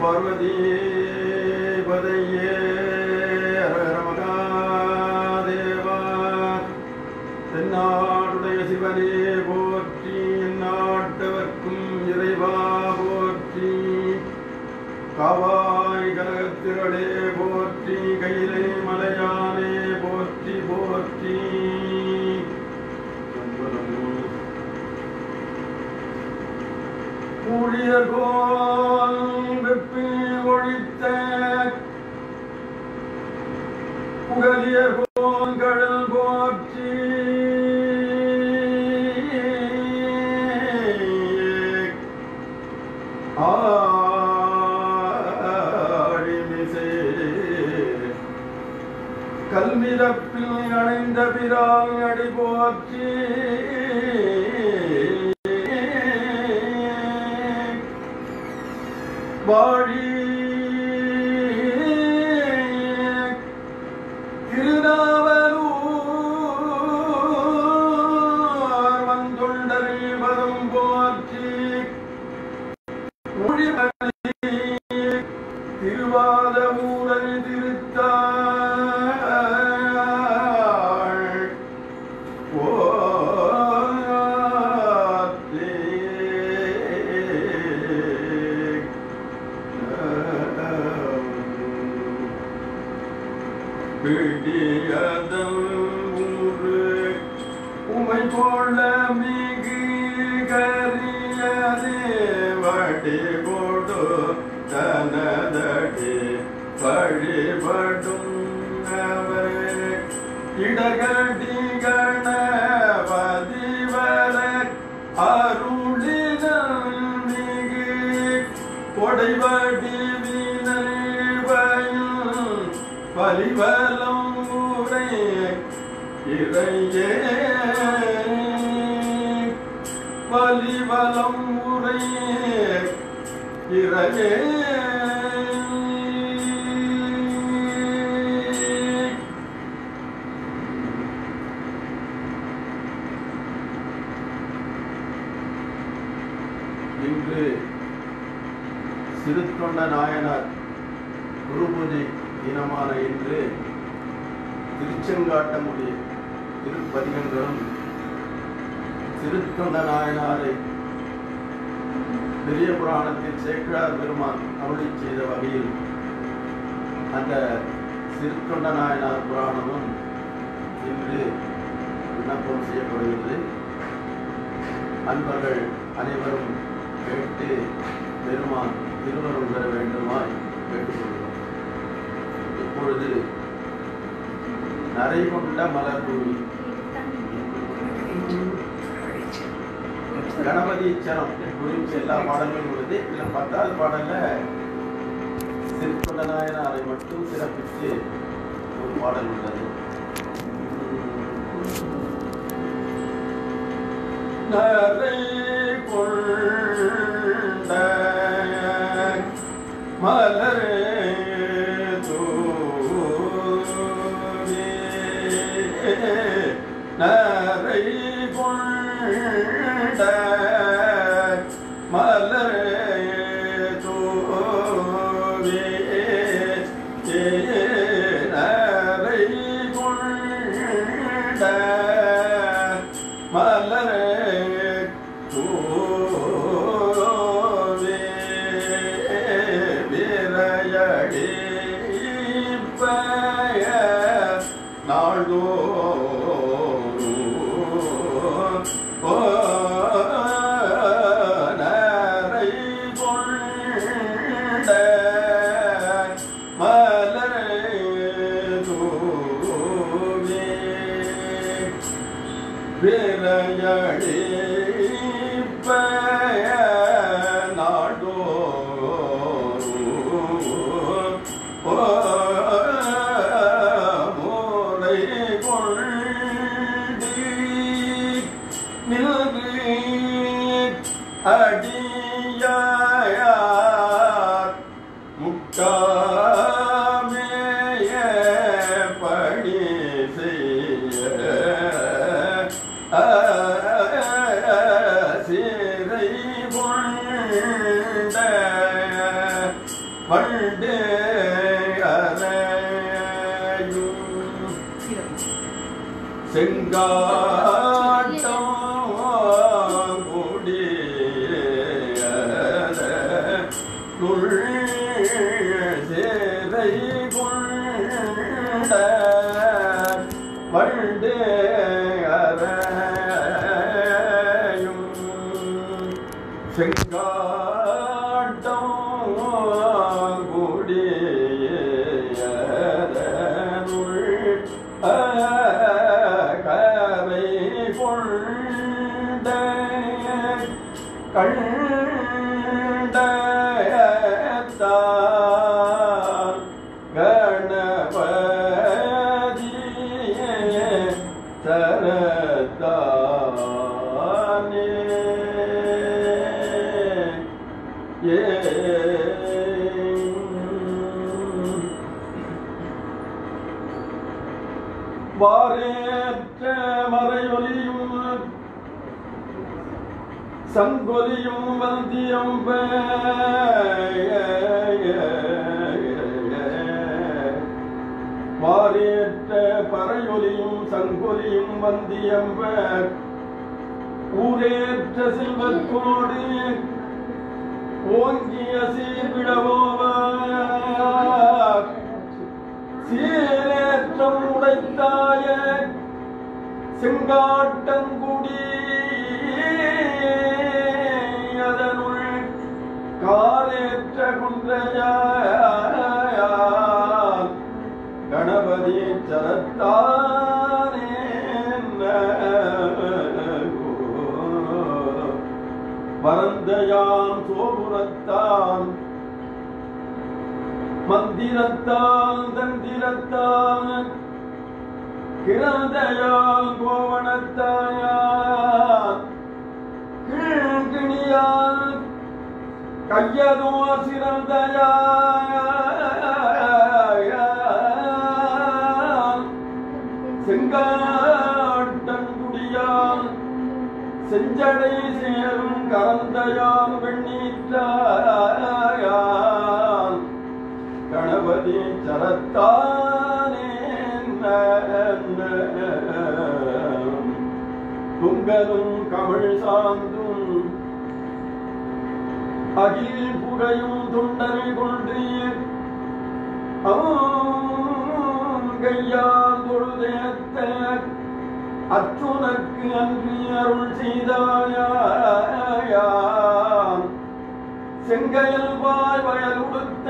பார்வதி பதையே ஹர மகாதேவா தென்னாடுடைய சிவனே போற்றி நாட்டவர்க்கும் இறைவா போற்றி காவாய் கனகத்திரளே போற்றி கையிலே மலையானே போற்றி போற்றி ஊழியர்கோல் வெப்பி ஒழித்த புகலியர்கோல் கடல் போற்றி ஆழிமிசை கல்மிதப்பில் அணைந்த பிரால் அடி போற்றி வாழி திருநாவலூர் வந்துள்ளரை வரும் போற்றி மொழிமணி திருவாத ஊரல் திருத்தாள் உமை போல மிகு கரியதே வடி போடு தனதடி வழிபடும் அவர் இடகடி கணபதி வர அருளினல் மிகு கொடைவடி வினைவயும் பலிவலம் உரை இறையே பலிவலம் உரை இறையே இன்று சிறுத்தொண்ட நாயனார் குரு பூஜை தினமான இன்று திருச்செங்காட்டமுடி திருப்பதிகங்களும் திருத்தொண்ட நாயனாரை பெரிய புராணத்தில் சேக்கிழார் பெருமான் அருளி செய்த வகையில் அந்த சிறுத்தொண்ட நாயனார் புராணமும் இன்று விண்ணப்பம் செய்யப்படுகிறது அன்பர்கள் அனைவரும் கேட்டு பெருமான் திருவருள் பெற வேண்டுமாய் கேட்டுக்கொள்கிறோம் இப்பொழுது நரை கொண்ட மலர் பூமி கணபதி சரம் குறித்து எல்லா பாடல்களும் உள்ளது இதுல பத்தாவது பாடல்ல திருத்தொண்ட நாயனாரை மட்டும் சிறப்பித்து ஒரு பாடல் உள்ளது நரை கொண்ட மலரே தூவி நரை கொண்ட மலரே தூவி நரை கொண்ட மலரே தூவே விரையடி பய நாள்தோறும் ஓ நரை கொண்ட மலரே தூவே விரையடி பய நாடோறும் ஓ முறை கொண்டி நின்று அடியார் முக்காமேய பணி செய்ய சிறை கொண்ட செங்காட்டம் குடியுள் சேதை கொண்ட வண்டு அறையும் செங்காட்டம் குடியுள் கரை கொண்ட கண்டத்தான் கணபதியே சரத்தானே ஏ வாரேற்ற மறையொலியும் சங்கொலியும் வந்தியம் வாரேற்ற பறையொலியும் சங்கொலியும் வந்தியம் ஊரேற்ற செல்வத்தோடு ஓங்கிய சீர்விழவோவா சீரேற்றம் உடைத்தாய செங்காட்டங்குடி அதனுள் காலேற்ற குன்றையால் கணபதி சரத்தானே வரந்தயான் சோபுரத்தான் மந்திரத்தால் தந்திரத்தால் கிழந்தையால் கோவணத்தாயால் கிழ்கிணியால் கையதோ சிறந்தையால் செங்காட்டங்குடியால் செஞ்சடை சேரும் கரந்தையால் வெண்ணீற்றாயால் கணபதி சரத்தானே துங்கலும் கமிழ் சாந்தும் அகில் புகையும் துண்டனை கொண்டு கையால் தொழுதேத்த அச்சுனக்கு அன்றி அருள் செய்தாயாம் செங்கையல் வாய் வயல் உடுத்த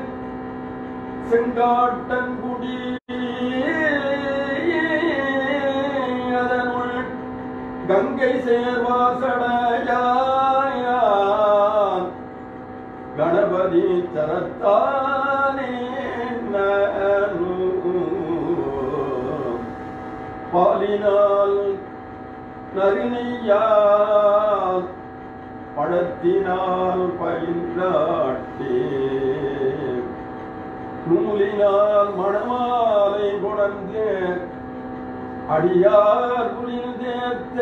செங்காட்டங்குடி அதனுள் கங்கை சேர்வாசடையான் கணபதி தரத்தானே நானு. பாலினால் நரிணையால் பழத்தினால் பயின்றாட்டே நூலினால் மணமாலை கொணர்ந்து அடியார் புரிந்தேத்த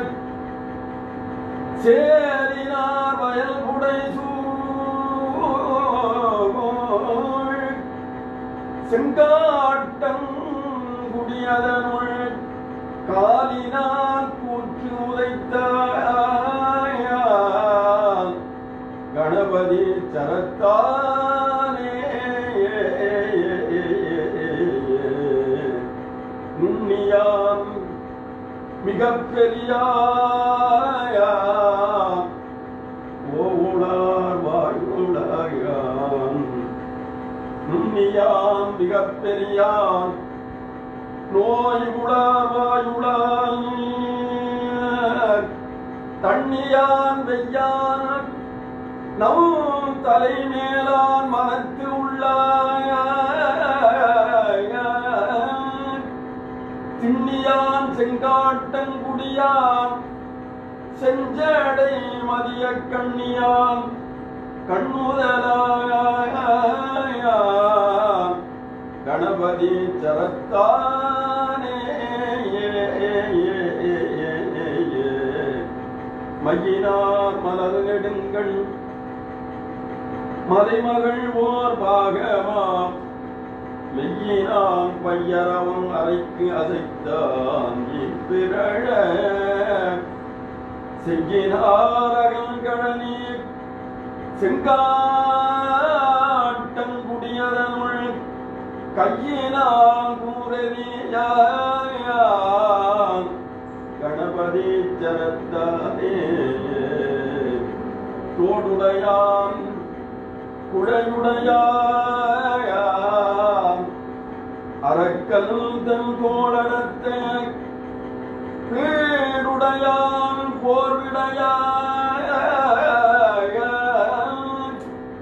சேரினார் வயல் புடை சூழ் செங்காட்டம் குடியதனுள் காலினால் கூற்று உதைத்தாயால் கணபதி சரத்தானே நுண்ணியான் மிக பெரியாயான் ஓவுளார் வாயுளாயான் நுண்ணியான் மிக பெரியான் நோய் உளார் வாயுளான் தண்ணியான் வெய்யான் நம் தலை மேலான் மனத்து உள்ளாயான் திண்ணியான் செங்காட்டங்குடியான் செஞ்சடை மதிய கண்ணியான் கண்ணுதலாயான் கணபதி சரத்தானே மையினார் மலர் நெடுங்கள் மலைமகள் ஓர் பாகமாம் மெய்யினான் பையரவம் அறைக்கு அசைத்தான் இப்பிரழ செங்கினாரகங்கழனி செங்காட்டங்குடியதனுள் கையினால் கூறறியான் கணபதி சரத்தானே தோடுடையான் குழையுடையான் அரக்கல் தன் கோளடத்த பேடுடையான் போர்விடையான்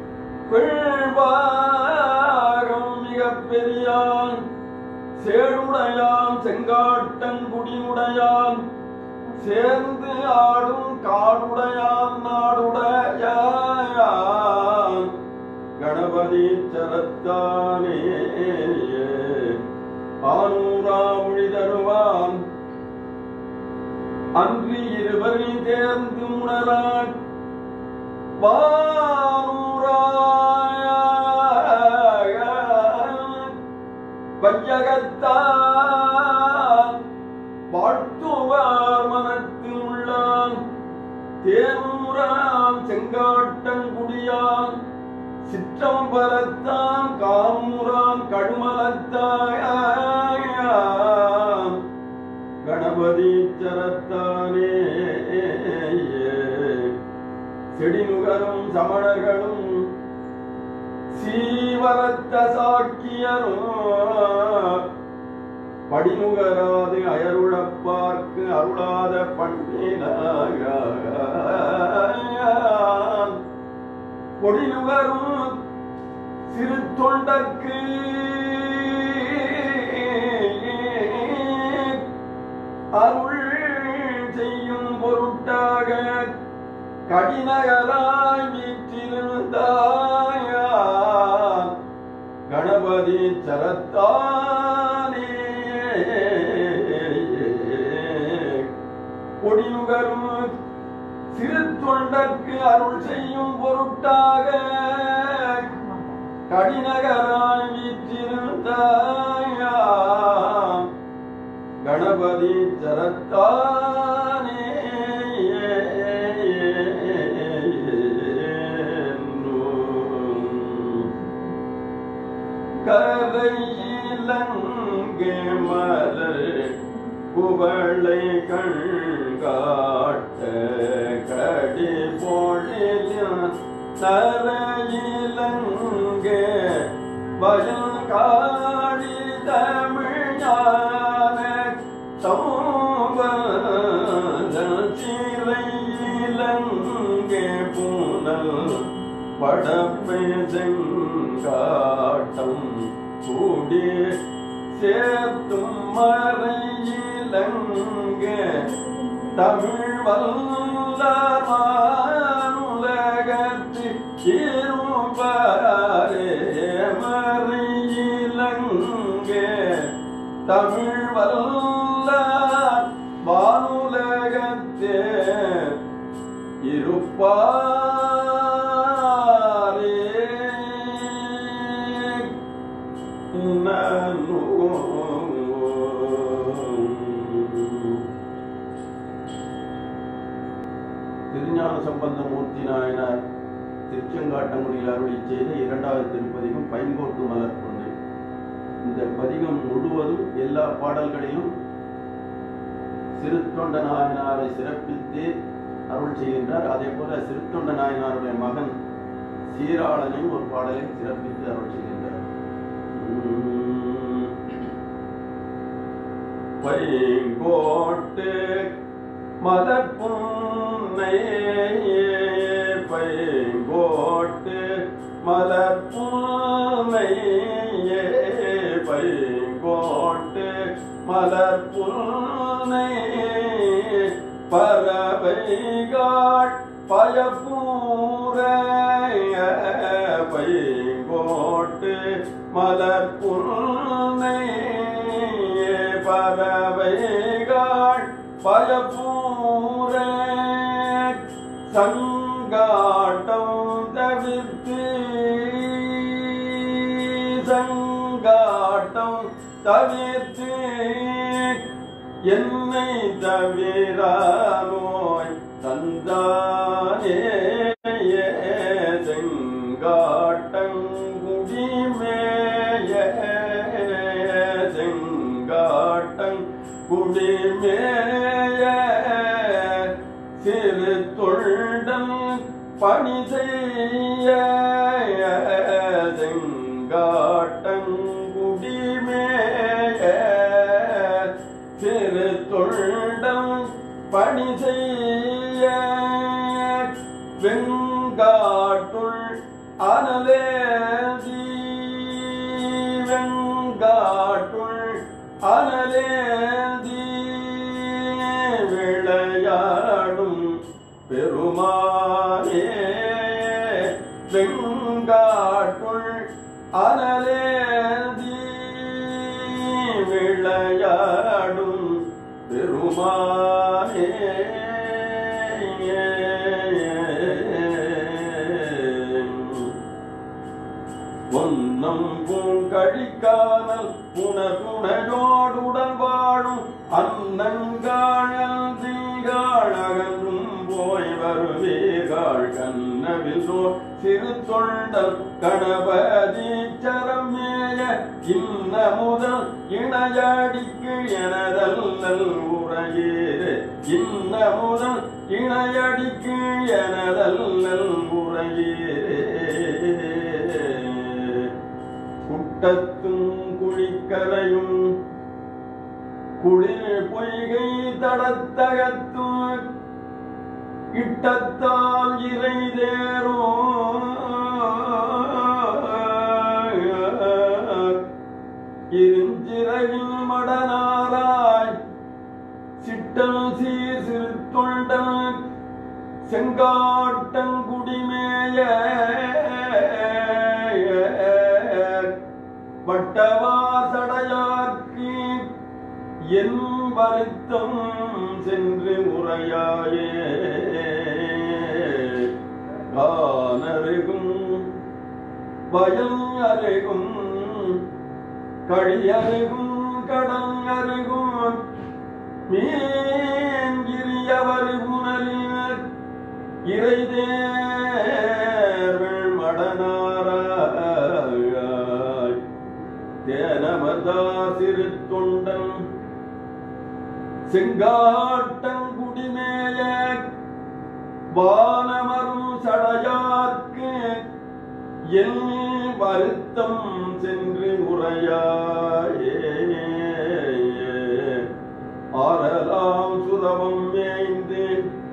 பிழ்வாகம் மிகப் பெரியான் சேடுடையான் செங்காட்டன் குடியுடையான் சேர்ந்து ஆடும் காடுடையான் நாடுடையான் கணபதி சரத்தானே ஆனூரா மொழி தருவான் அன்றி இருவரை தேர்ந்து உணரான் வானூராய வையகத்தான் வாழ்த்துவார் மனத்தில் உள்ளான் தேனூரான் செங்காட்டங்குடியான் சிற்றம்பலத்தான் காமூரான் கடுமலத்தாயான் கணபதி சரத்தானே செடிநுகரும் சமணர்களும் சீவரத்த சாக்கியரும் படிமுகராது அயருழப்பார்க்கு அருளாத பண்பினாயான் பொடிநுகரும் சிறு தொண்டர்க்கு அருள் செய்யும் பொருட்டாக கடினகராய் வீற்றிருந்தாயா கணபதி சரத்தானே கொடியுகரும் சிறு தொண்டர்க்கு அருள் செய்யும் பொருட்டாக கடினகராய் வீற்றிருந்தாயா கணபதி சரத்தானே கரையிலங்கே மலர் குவளை கண்காட்ட கடி பொழில் தரையிலங்கே வயல் காடி தமிழான சீரையிலங்கே பூனல் படப்பை செங்காட்டம் கூடி சேர்த்தும் மறையிலங்க தமிழ் வல்லமானுலகத்து இருப்பாரே மறையிலங்க தமிழ் வல்ல வானுலகத்தே இருப்பாரே நனு திருஞான சம்பந்தமூர்த்தி நாயனார் திருச்செங்காட்டங்குடியில் அருளி செய்த இரண்டாவது திருப்பதிகம் பைங்கோட்டு மலர் கொண்டை இந்த பதிகம் முழுவதும் எல்லா பாடல்களிலும் சிறுத்தொண்ட நாயனாரை சிறப்பித்து அருள் செய்கின்றார் அதே போல சிறுத்தொண்ட நாயனாருடைய மகன் சீராளனையும் ஒரு பாடலை சிறப்பித்து அருள் செய்கின்றார் உம். பைங்கோட்டு மலர்புன்னை பைங்கோட்டு மலர்புன்னை பைங்கோட்டு மலர்புன்னை பறவைகாட் பயப்பூர பைங்கோட்டு மலர்புன்னை பறவைகாட் பயப்பூர சங்காட்டம் தவிர்த்து சங்காட்டம் தவிர்த்து என்னை தவிர நோய் தந்தானே செங்காட்டங்குடிமேய செங்காட்டங்குடிமேய சிறு தொண்டன் பணி செய்ய செங்காட்டங்குடிமேய சிறு தொண்டன் பணி செய்ய வெங்காட்டுள் அனலேதி வெங்காட்டுள் அனலேதி விளையாடும் பெருமானே வெங்காட்டுள் அனலேதி விளையாடும் பெருமானே ஒன்னம் பூங்கழிக்காமல் புனதுணையோடுடன் வாழும் அன்னங்காழல் தீங்காள் அகன்றும் போய் வருவீர்கள் கண்ணவில் சோ சிறு தொண்டல் கணபதி சரமேய இன்ன முதல் இணையடிக்கு எனதல்லல் உரையீரே இன்ன முதல் இணையடிக்கு எனதல்லல் உரையீரே குட்டத்தும் குழிக்கரையும் குளிர் பொய்கை தடத்தகத்தும் இட்டத்தால் இறை இருஞ்சிறையில் மடனாராய் சிட்டல் சீர் சிறு தொண்டன் செங்காட்டங்குடிமேய வட்டவாசடையார்க்கு என் வருத்தம் சென்று உரையாயே கானருகும் வயல் அருகும் கழியருகும் கடன் அருகும் மீன்கிரியவர் புனலில் இறைதேர்கள் மடனாராய் தேனமதா சிறு தொண்டன் செங்காட்டங்குடிமேய வானமரும் சடையார்க்கு என் வருத்தம் சென்று உரையாயே ஆரலாம் சுரவம் மேய்ந்து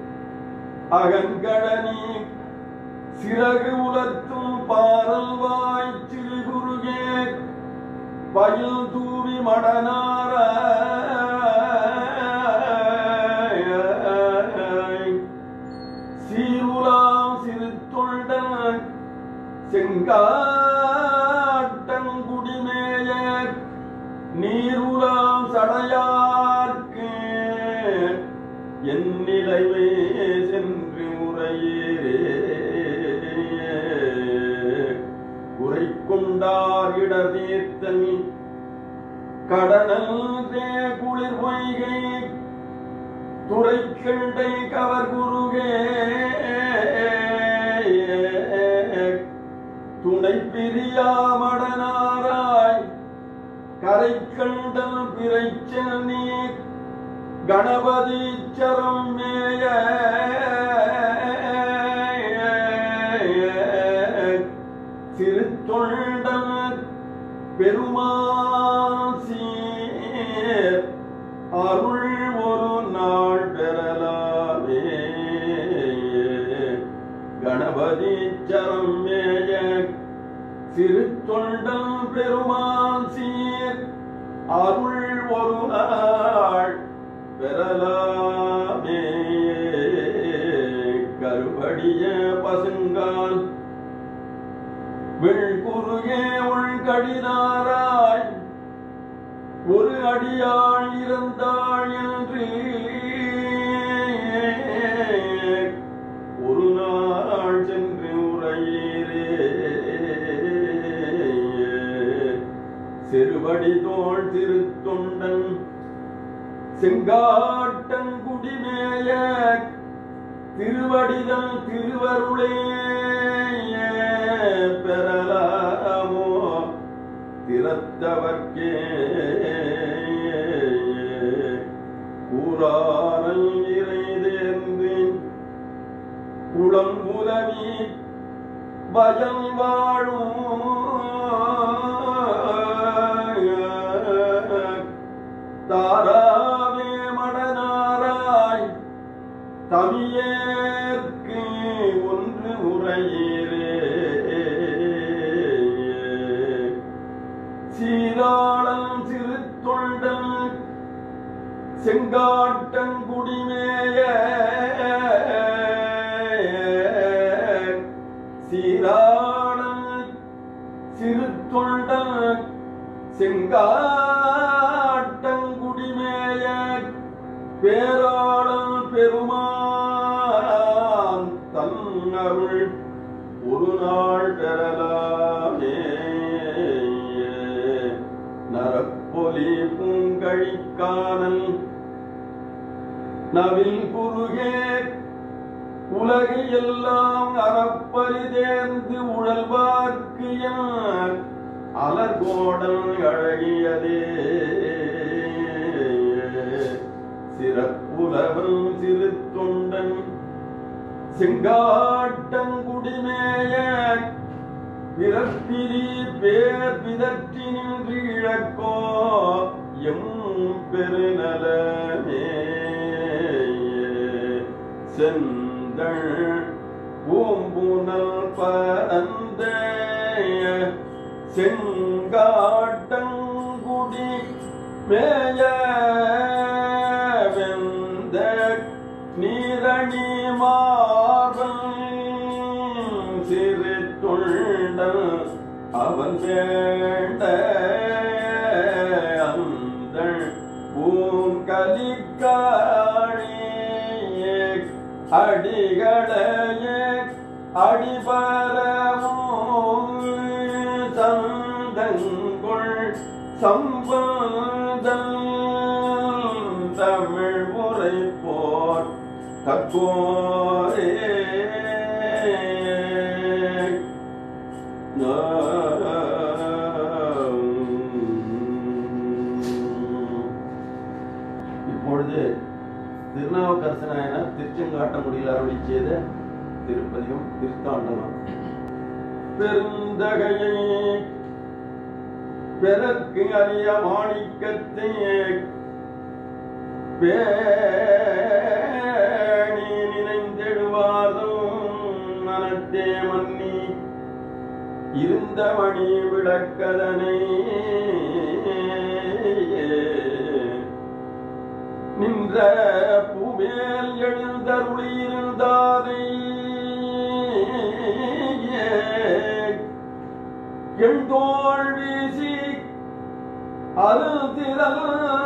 அகங்கடனி சிறகு உலர்த்தும் பாரல் வாய் சிறுகுருகே பயில் தூவி மடனார சீருலாம் சிறு தொண்டன் செங்காட்டங்குடிமேய நீருலாம் சடையார்க்கு என் நிலைவே சென்று முறையேறே குறை கொண்டார் இடதீர்த்தன் கடனல் குளிர் பொய்கை துறைக்கண்டை கவர் குருகே துணை பிரியாமடனாராய் கரை கண்டல் பிறைச்சல் நீர் கணபதி சரம் மேய சிறு தொண்டன் பெருமாள் சீர் அருள் ஒரு நாள் பெறலாமே கணபதி சரம் மேய சிறு தொண்டன் பெருமாள் சீர் அருள் ஒரு நாள் பெறலாமே கருபடிய பசுங்கால் வெள்குருகே உள்கடினாராய் ஒரு அடியாள் இருந்தாள் என்று ஒரு நாள் சென்று உரையீரே சிறுபடி தோள் திரு செங்காட்டங்குடிமேய திருவடிதம் திருவருளே பெறலாமோ திறத்தவர்க்கே கூறாரல் இறைதேர்ந்து குளம் உலவி பயம் வாழும் தாராவே மடனாராய் தமியேற்கு ஒன்று உரையீரே சீராளன் சிறு தொண்டன் செங்காட்டங்குடிமேய சீராளன் சிறு தொண்டன் செங்காட்டங்குடிமேய பேராளன் பெருமான் தன்னருள் ஒரு நாள் பெறலாமே நரப்பொலி பூங்கழிக்கானல் நவில் குறுகே உலகை எல்லாம் அறப்பரிதேர்ந்து உழல்வார்க்கிய அலர்கோடல் அழகியதே சிறப்புலவன் சிறு தொண்டன் செங்காட்டங்குடிமேய பிறப்பிரி பேர் பிதற்றி நின்று இழக்கோ எம் பெருநலமே செந்தள் பூம்புனல் பரந்த செங்காட்டங்குடி மேய வெந்த நீரணி மார்பன் சிறு தொண்டன் அவன் வேண்ட அந்த பூங்கலிக்காழியே அடிகளையே அடிபரவும் சந்தங்குள் சம்பந்தம் தமிழ் முறை போர் தக்கோரே இப்பொழுது திருநாவுக்கரசு நாயனார் திருச்செங்காட்டங்குடியில் அருளி செய்த திருப்பதியும் திருத்தாண்டகம் பெருந்தகையை பிறக்கு அறிய மாணிக்கத்தை பேணி நினைந்தெழுவாதும் மனத்தே மன்னி இருந்த மணி விளக்கதனை நின்ற பூமேல் எழுந்தருளியிருந்தாரை எண்தோள் வீசி அருதிரல்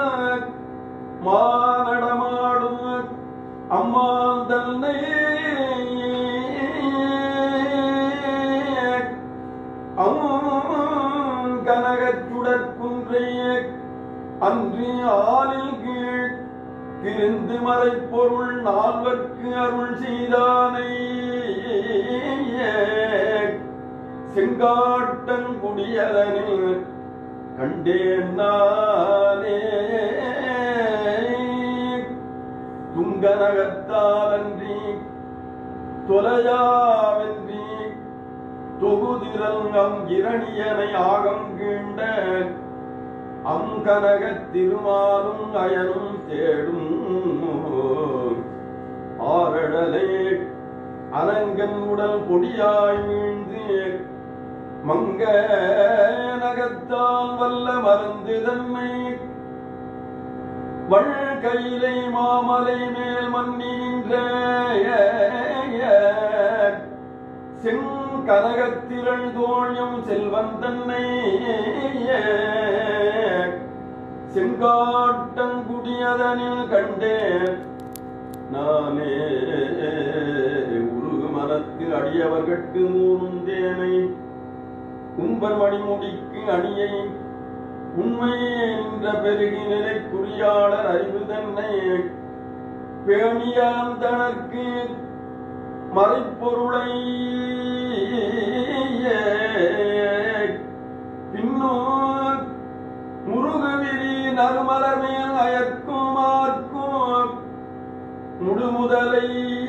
மானடமாடும் அம்மாள் தன்னை கனகச்சுடற்குன்றை அன்றி ஆளில் கீழ் திருந்து மறைப்பொருள் நால்வர்க்கு அருள் செய்தானை செங்காட்டன் குடியதனில் கண்டேன் நானே துங்கநகத்தாலன்றி தொலையாவென்றி தொகுதிரங்கம் இரணியனை ஆகம் கீண்ட அங்கனக திருமாலும் அயனும் தேடும் ஆரடலே அனங்கன் உடல் பொடியாய் வீழ்ந்து மங்க நகத்தால் வல்ல மருந்து தன்மை வழ்கையிலை மாமலை மேல் மன்னி நின்ற செங்கனகத்திரள் தோழியம் செல்வன் தன்னை செங்காட்டங்குடியதனில் கண்டேன் நானே உருகு மனத்தில் அடியவர்கட்கு மூணும் தேனை கும்பர் மணிமுடிக்கு அணியை உண்மை என்ற பெருகி நிலை குறியாளர் அறிவு தன்னை பேணியாந்தனர்க்கு மறைப்பொருளை பின்னோ முருகுவிரி நறுமலர் மேல் அயர்க்கும் மார்க்கும் முழுமுதலை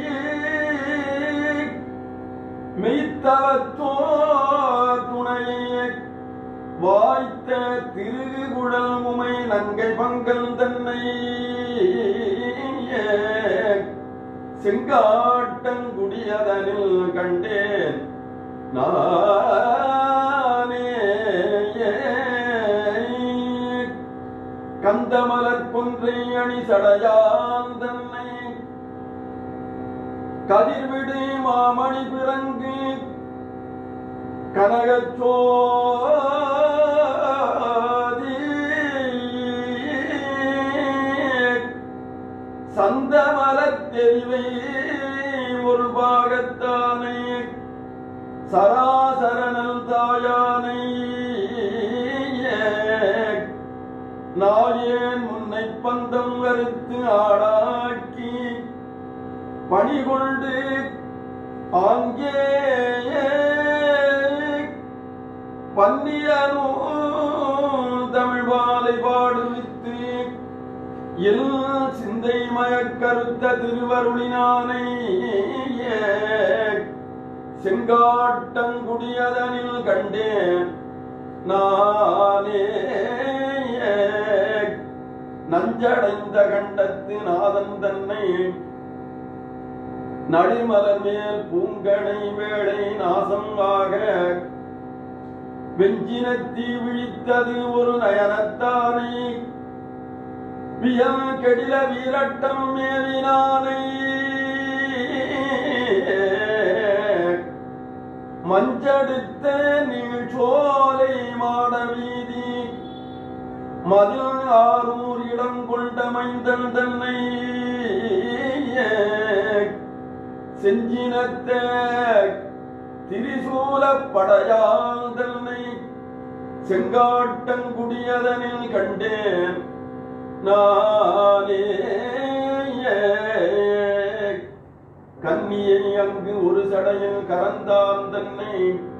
மெய்த்தவத்தோ துணையே வாய்த்த திருகுழல் உமை நங்கை பங்கல் தன்னை செங்காட்டங்குடியதனில் கண்டேன் நானே கந்தமலர் கொன்றை அணி சடையான் தன்னை கதிர்விடு மாமணி பிறங்கு கனகச்சோதி சந்தமலத் தெரிவை ஒரு பாகத்தானை சராசரணல் தாயானை நாயேன் முன்னை பந்தம் வருத்து ஆடாக்கி பணிகொண்டு ஆங்கே பன்னியனோ தமிழ் பாலை பாடுவித்து எல் சிந்தை மயக்கருத்த திருவருளினானை செங்காட்டங்குடியதனில் கண்டேன் நானே நஞ்சடைந்த கண்டத்து நாதன் தன்னை நடிமலர் மேல் பூங்கனை வேளை நாசமாக வெஞ்சினத்தி விழித்தது ஒரு நயனத்தானை வியல் கெடில வீரட்டம் மேவினானை மஞ்சடித்த நீழ்ச்சோலை மாட வீதி மதில் ஆரூர் இடம் கொண்ட மைந்தன் தன்னை செஞ்சினத்த திரிசூல படையால் தன்னை செங்காட்டங்குடியதனில் கண்டேன் நானே கன்னியை அங்கு ஒரு சடையில் கறந்தான் தன்னை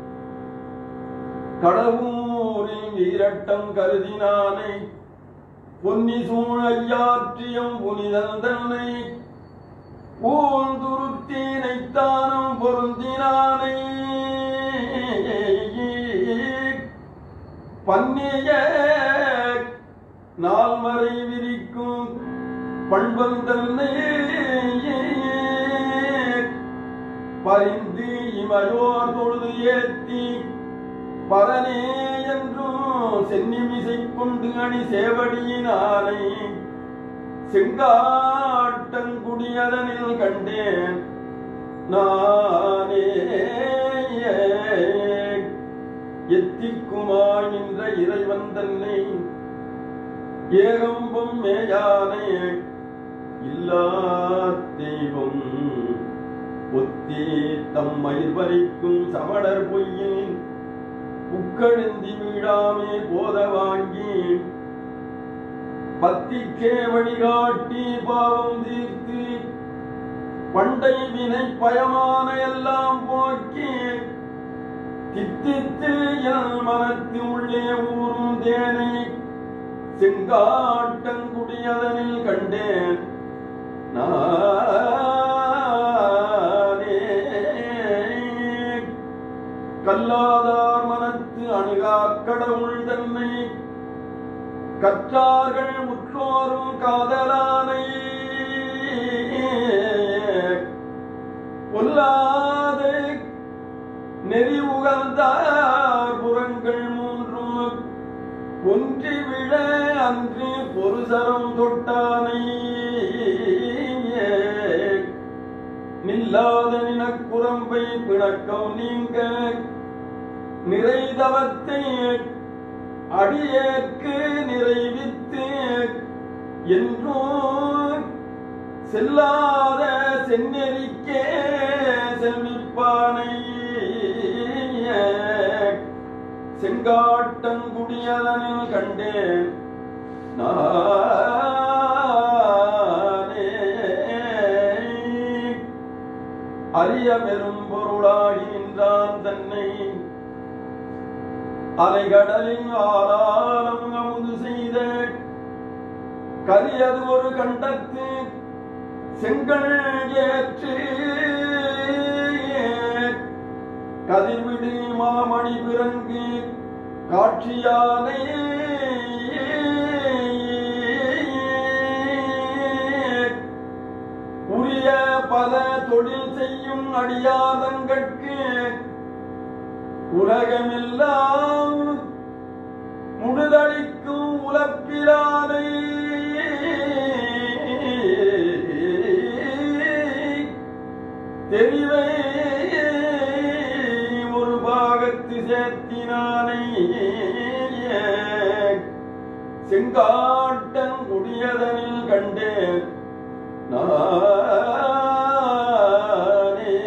கடவுரில் வீரட்டம் கருதினானை பொன்னி சூழையாற்றியம் புனிதன் தன்னை பூந்துருத்தீனைத்தானும் பொருந்தினானை பன்னிய நால்மறை விரிக்கும் பண்பன் தன்னை பரிந்து இமையோர் தொழுது ஏத்தி பரனே என்றும் சென்னிமிசை கொண்டு அணி சேவடியினானை செங்காட்டங்குடியதனில் கண்டேன் நானே எத்திக்குமாய் நின்ற இறைவன் தன்னை ஏகம்பம் மேயானே இல்லா தெய்வம் ஒத்தி தம் மயிர் பறிக்கும் சமணர் பொய்யில் புக்கழுந்தி வீழாமே போத வாங்கி பத்திக்கே வழிகாட்டி பாவம் தீர்த்து பண்டை வினை பயமான எல்லாம் போக்கி தித்தித்து என் மனத்து உள்ளே ஊறும் தேனை செங்காட்டங்குடியதனில் கண்டேன் நானே கல்லாதார் மனத்து அணுகா கடவுள் தன்னை கற்றார்கள் உற்றோரும் காதலானை பொல்லாது நெறி உகந்தார் புறங்கள் மூன்றும் ஒன்றி விழ அன்று பொருசரம் தொட்டானை நில்லாத நினக்குரம்பை பிணக்கம் நீங்க நிறைதவத்தை அடியேற்கு நிறைவித்து என்றோ செல்லாத செந்நெறிக்கே செல்விப்பானை செங்காட்டங்குடியதனில் கண்டேன் நானே அரிய பெரும் பொருளாகி நின்றான் தன்னை அலைகடலின் ஆளாலம் அமுது செய்த கரியது ஒரு கண்டத்து செங்கல் ஏற்று கதிர்விடு மாமணி பிறங்கு காட்சியானை உரிய பல தொழில் செய்யும் அடியாதங்கட்கு உலகமெல்லாம் முழுதளிக்கும் உலப்பிலானை தெரிவை ஒரு பாகத்து சேர்த்தினானை செங்காட்டன் குடியதனில் கண்டேன் நானே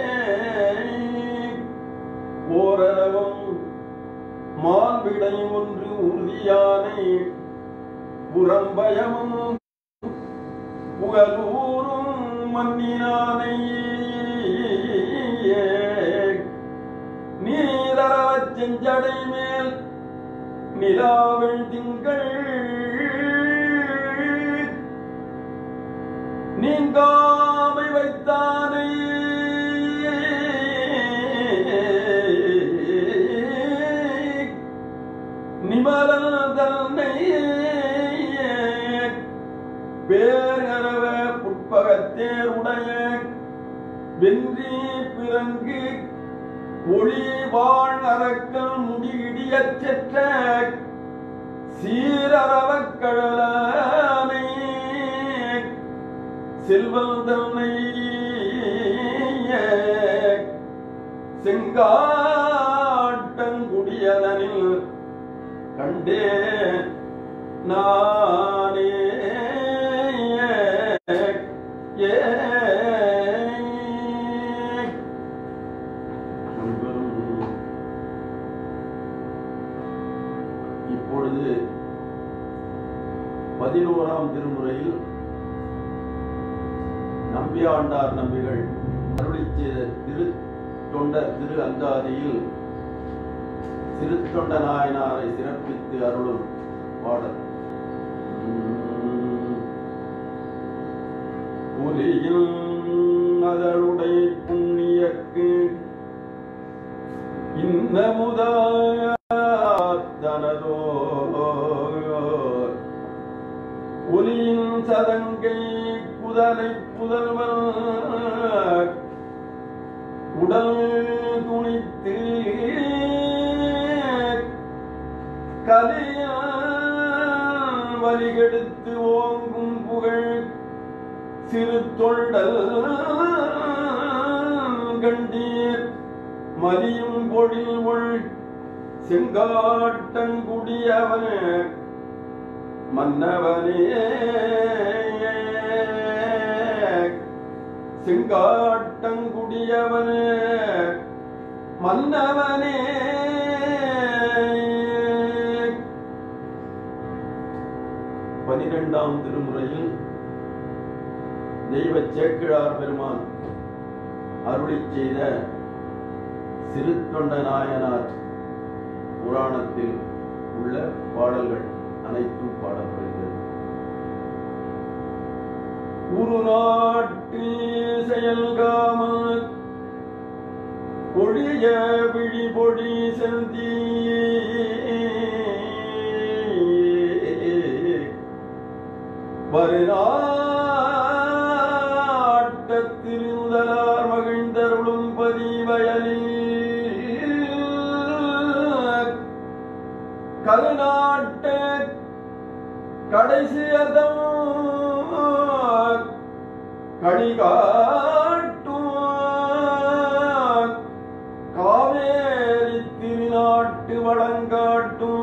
ஓரளவும் மால்விடை ஒன்று உறுதியானை புறம்பயமும் புகழூரும் மன்னினானை நீரவச் செஞ்சடை மேல் நிலாவள் திங்கள் நீங்காமை வைத்தானை நிமலன் தன்னை பேரவ புட்பகத்தேர் உடைய வென்றி பிறங்கு ஒளி வாழ் அரக்கல் முடியிடியச் செற்ற சீரறவக் கழலானை செல்வல் தன்னை செங்காட்டங்குடியதனில் கண்டே நானே ஏ இப்பொழுது பதினோராம் திருமுறையில் நம்பியாண்டார் நம்பிகள் அருளி செய்த திரு தொண்டர் திரு அந்தாதியில் திருத்தொண்ட நாயனாரை சிறப்பித்து அருளும் பாடல் உம். புலியில் அதழுடைய புண்ணியக்கு இன்னமுதாத்தனதோ ஒலியின் சதங்கை புதலை புதல்வர் உடல் துணித்து கலியால் வலிகெடுத்து ஓங்கும் புகழ் சிறு தொண்டல் கண்டீர் மதியும் பொழில் உள் செங்காட்டங்குடியவன் மன்னவனே செங்காட்டங்குடியவன் மன்னவனே பனிரெண்டாம் திருமுறையில் தெய்வ சேக்கிழார் பெருமான் அருளி செய்த சிறுத்தொண்ட நாயனார் புராணத்தில் உள்ள பாடல்கள் அனைத்தும் பாடப்படுகிறது ஒரு நாட்டு செயல்காமல் பொழிய விழி பொடி செந்தி வருநாட்டத்திருந்தலார் மகிழ்ந்தருளும் பதிவயலில் கருநாட்ட கடைசி அர்த்தம் கழிகாட்டும் காவேரி திருநாட்டு வளங்காட்டும்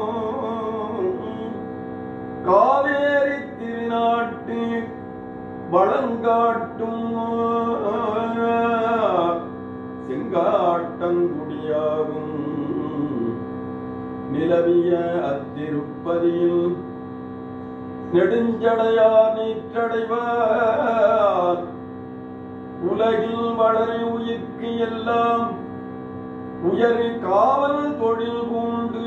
செங்காட்டங்குடியாகும் காவேரி திருநாட்டு வளங்காட்டும் செங்காட்டங்குடியாகும் நிலவிய அத்திருப்பதியில் நெடுஞ்சடையா நீற்றடைவார் உலகில் வளரி உயிர்க்கு எல்லாம் உயர் காவல் தொழில் கொண்டு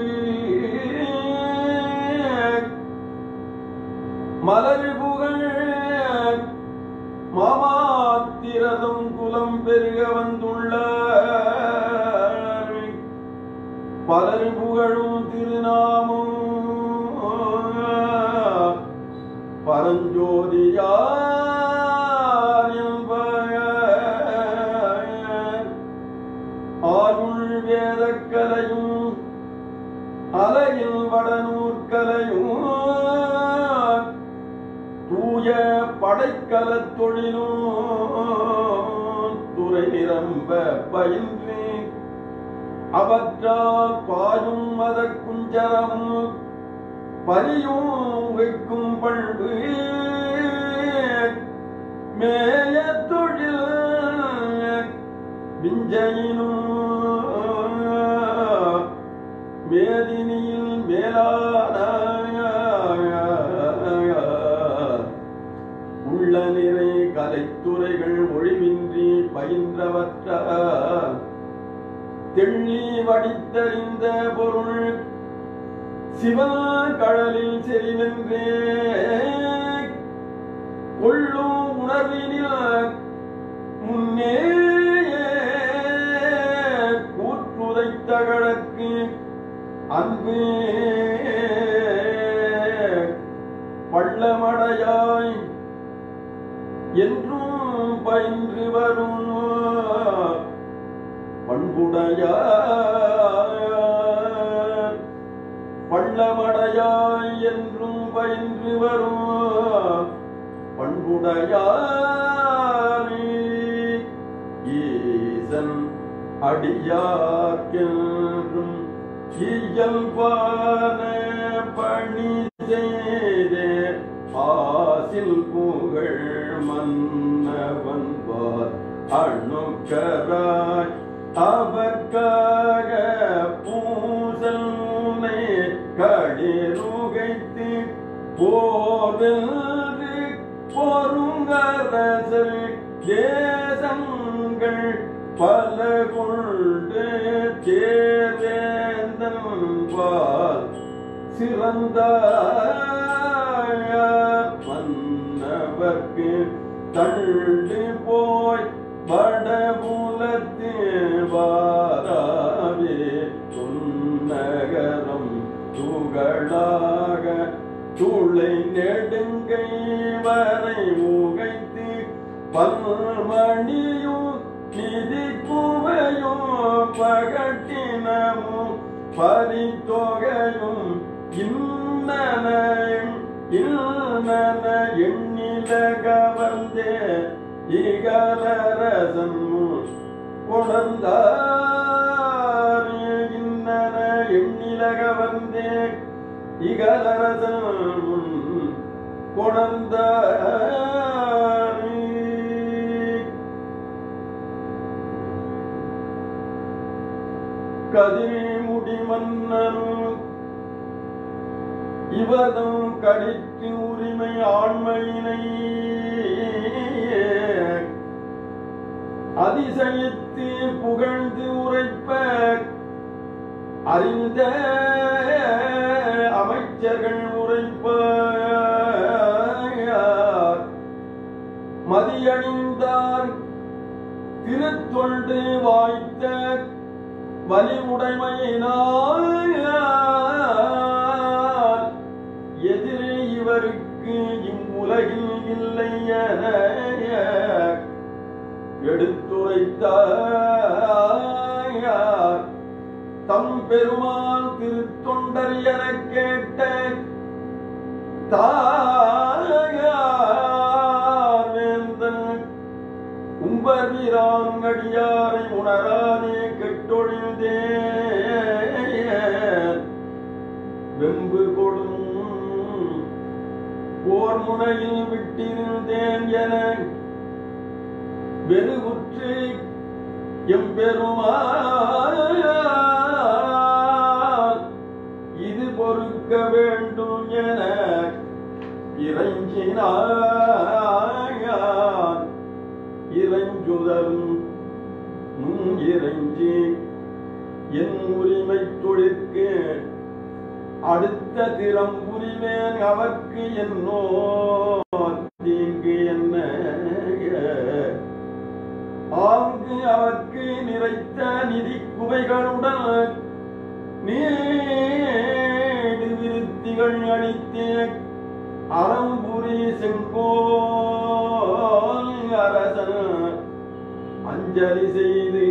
மலர் புகழ் மாமாத்திரதம் குலம் பெருக வந்துள்ள பலர் புகழும் திருநாமம் பரஞ்சோதியார் என்பார் ஆயுள் வேதக்கலையும் அலையில் வடநூற்கலையும் தூய படைக்கலத் தொழிலும் துறை நிரம்ப பயின்று அவற்றால் பாயும் மத குஞ்சரமும் பரியும் வைக்கும் பண்பு மேய தொழில் விஞ்சையினும் மேதினியில் மேலான உள்ள நிறை கலைத்துறைகள் ஒழிவின்றி பயின்றவற்றால் தெள்ளி வடித்தறிந்த பொருள் சிவன் கடலில் செறிவென்றே கொள்ளும் உணர்வினில் முன்னே கூற்றுதைத்தகழற்கு அன்பு பள்ளமடையாய் என்றும் பயின்று வரும் பண்புடைய பள்ளமடையாய் என்றும் பயின்று வரும் பண்புடையாரி ஈசன் அடியார்க்கென்றும் இயல்பான பணி செய்தே ஆசில் புகழ் மன்னவன் பார் அணுக்கராய் அவர்க்காக பூசல் முனை களிருகைத்து போவென்று பொருங்கரசல் தேசங்கள் பல கொண்டு தேவேந்தன் பால் சிறந்த மன்னவர்க்கு தண்டு போய் வடபுலத்து வாராவே துன்னகரம் துகளாக துளை நெடுங்கை வரை முகைத்து பல்மணியும் நிதி குவையும் பகட்டினமும் பரித்தொகையும் இன்னன இன்னன எண்ணில கவர்ந்தே இகலரசன் கொடந்தார் இன்னன எண்ணில கவர்ந்தே இகலரசன் கொடந்தார் கதிர்முடி மன்னனும் இவர்தம் கடித்து உரிமை ஆண்மையினை அதிசயித்து புகழ்ந்து உரைப்ப அறிந்த அமைச்சர்கள் உரைப்ப மதியணிந்தார் திருத்தொண்டு வாய்த்த வலிவுடைமையினால் எதிரே இவருக்கு இம்முலகில் இல்லை என எடுத்துரைத்தார் தம் பெருமாள் திருத்தொண்டர் என கேட்ட தாயார் வேந்தன் உம்பர்வீரான் அடியாரை உணரானே கெட்டொழிந்தே வெம்பு கொடும் போர் முனையில் விட்டிருந்தேன் என வெறுவுற்று எம்பெருமான் இது பொறுக்க வேண்டும் என இறைஞ்சினான் இறைஞ்சுதலும் முன் இறைஞ்சி என் உரிமை தொழிற்கு அடுத்த திறம் புரிவேன் அவர்க்கு என்னோ தீங்கு என்ன ஆங்கு அவர்க்கு நிறைத்த நிதி குவைகளுடன் நீடு விருத்திகள் அளித்தே அறம்புரி செங்கோல் அரசன் அஞ்சலி செய்து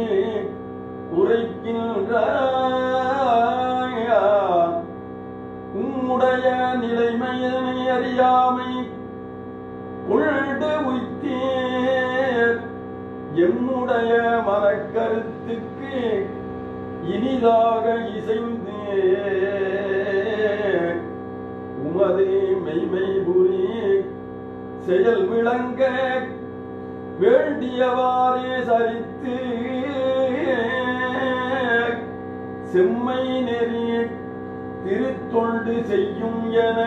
உரைக்கின்றார் உம்முடைய நிலைமையினை அறியாமை உள்டு உய்த்தீர் எம்முடைய மனக்கருத்துக்கு இனிதாக இசைந்து உமது மெய்மை புரி செயல் விளங்க வேண்டியவாறே சரித்து செம்மை நெறி திருத்தொண்டு செய்யும் என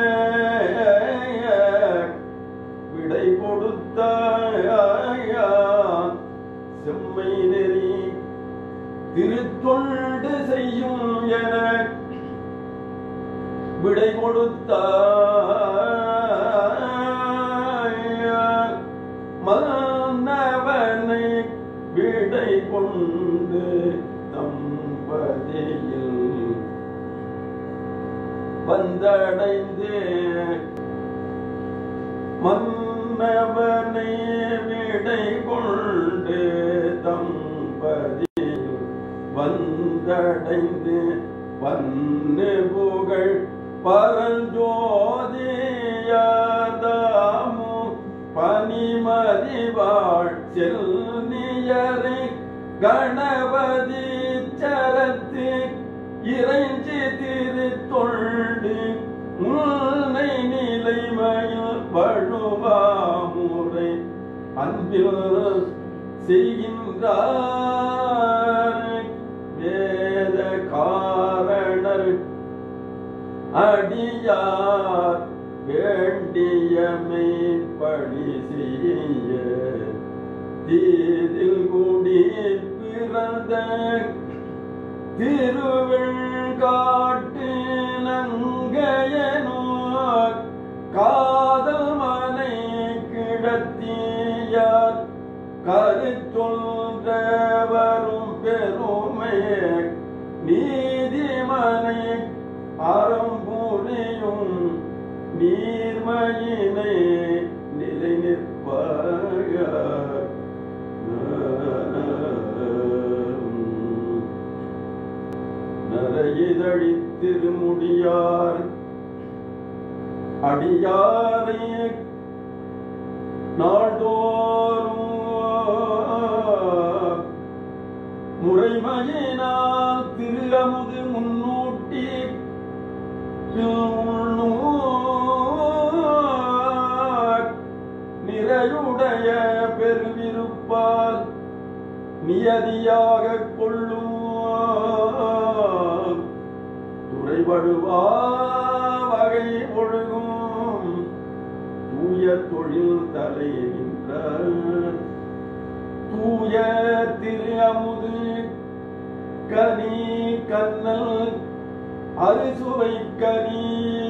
விடை கொடுத்த செம்மை நெறி திருத்தொண்டு செய்யும் என விடை கொடுத்த மன்னவனை விடை கொண்டு தம்பதியில் வந்தடைந்து மன்னவனை விடை கொண்டு தம்பதியில் வந்தடைந்து வன்னு புகழ் பரஞ்சோதியாதாமு பனிமதிவாழ் செல்னியரை கணபதி சரத்து இறைஞ்சி திருத்தொண்டு முல்லை நிலைமையில் வழுவாமுறை அன்பில் செய்கின்றார் வேத காரணர் அடியார் வேண்டியமை பணி செய்ய தீதில் கூடி பிறந்த திருவெண்காட்டு நங்கையனோ காதல் மனை கிடத்தியார் கருத்தொன்ற வரும் பெருமை நீதிமனை அறம்புரியும் நீர்மையினை நிலை நிற்பாயார் நரையிதழி திருமுடியார் அடியாரை நாள்தோறும் முறைமையினால் திரு அமுது முன்னூட்டி நிறையுடைய பெருவிருப்பால் நியதியாக கொள்ளும் துறைபடுவா வகை ஒழுகும் தூய தொழில் தலை நின்றார் தூய திரு அமுது கனி கண்ணல் அறுசுவை கனி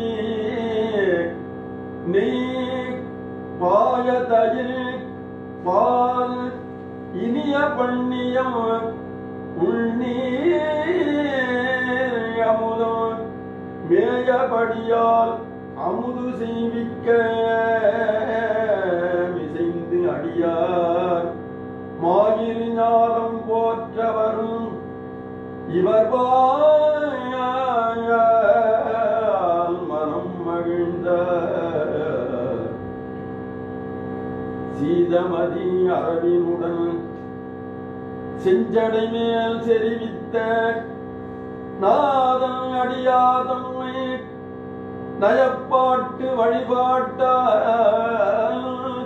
நெய் பாய தயிர் பால் இனிய பண்ணியம் உள்நீர் அமுதம் மேயபடியால் அமுது செய்விக்க மிசைந்து அடியார் மாயிரு ஞானம் போற்றவரும் இவர் வாயால் மனம் மகிழ்ந்த சீதமதி அரவினுடன் செஞ்சடை மேல் செறிவித்த நாதம் அடியாதம்மை நயப்பாட்டு வழிபாட்டால்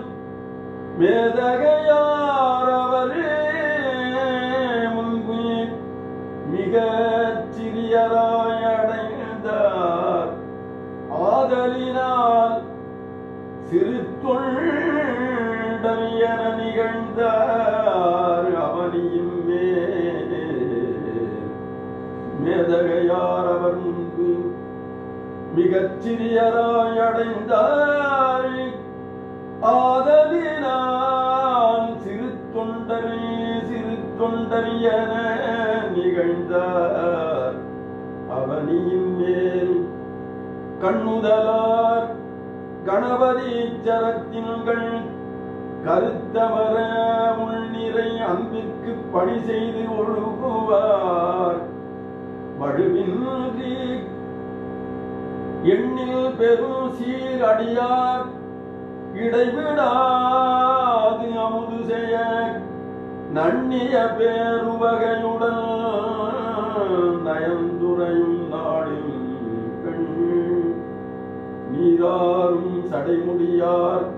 மேதகையார் அவரே முன்பு மிக சிறியராய் அடைந்தார் ஆதலினால் சிறு தொண்டர் என நிகழ்ந்தார் அவனியும் மேதகையார் அவர் முன்பு மிகச் சிறியராய் அடைந்தார் ஆதலினால் சிறு தொண்டரே சிறு தொண்டர் என நிகழ்ந்தார் அவனியின் மேல் கண்ணுதலார் கணபதி சரத்தின்கள் கருத்தமர உள்நிறை அன்பிற்கு பணி செய்து ஒழுகுவார் வழுவின்றி எண்ணில் பெரும் சீர் அடியார் இடைவிடாது அமுது செய்ய நன்னிய பேருவகையுடன் நயந்துரையும் நாளில் கண் நீராரும் சடைமுடியார்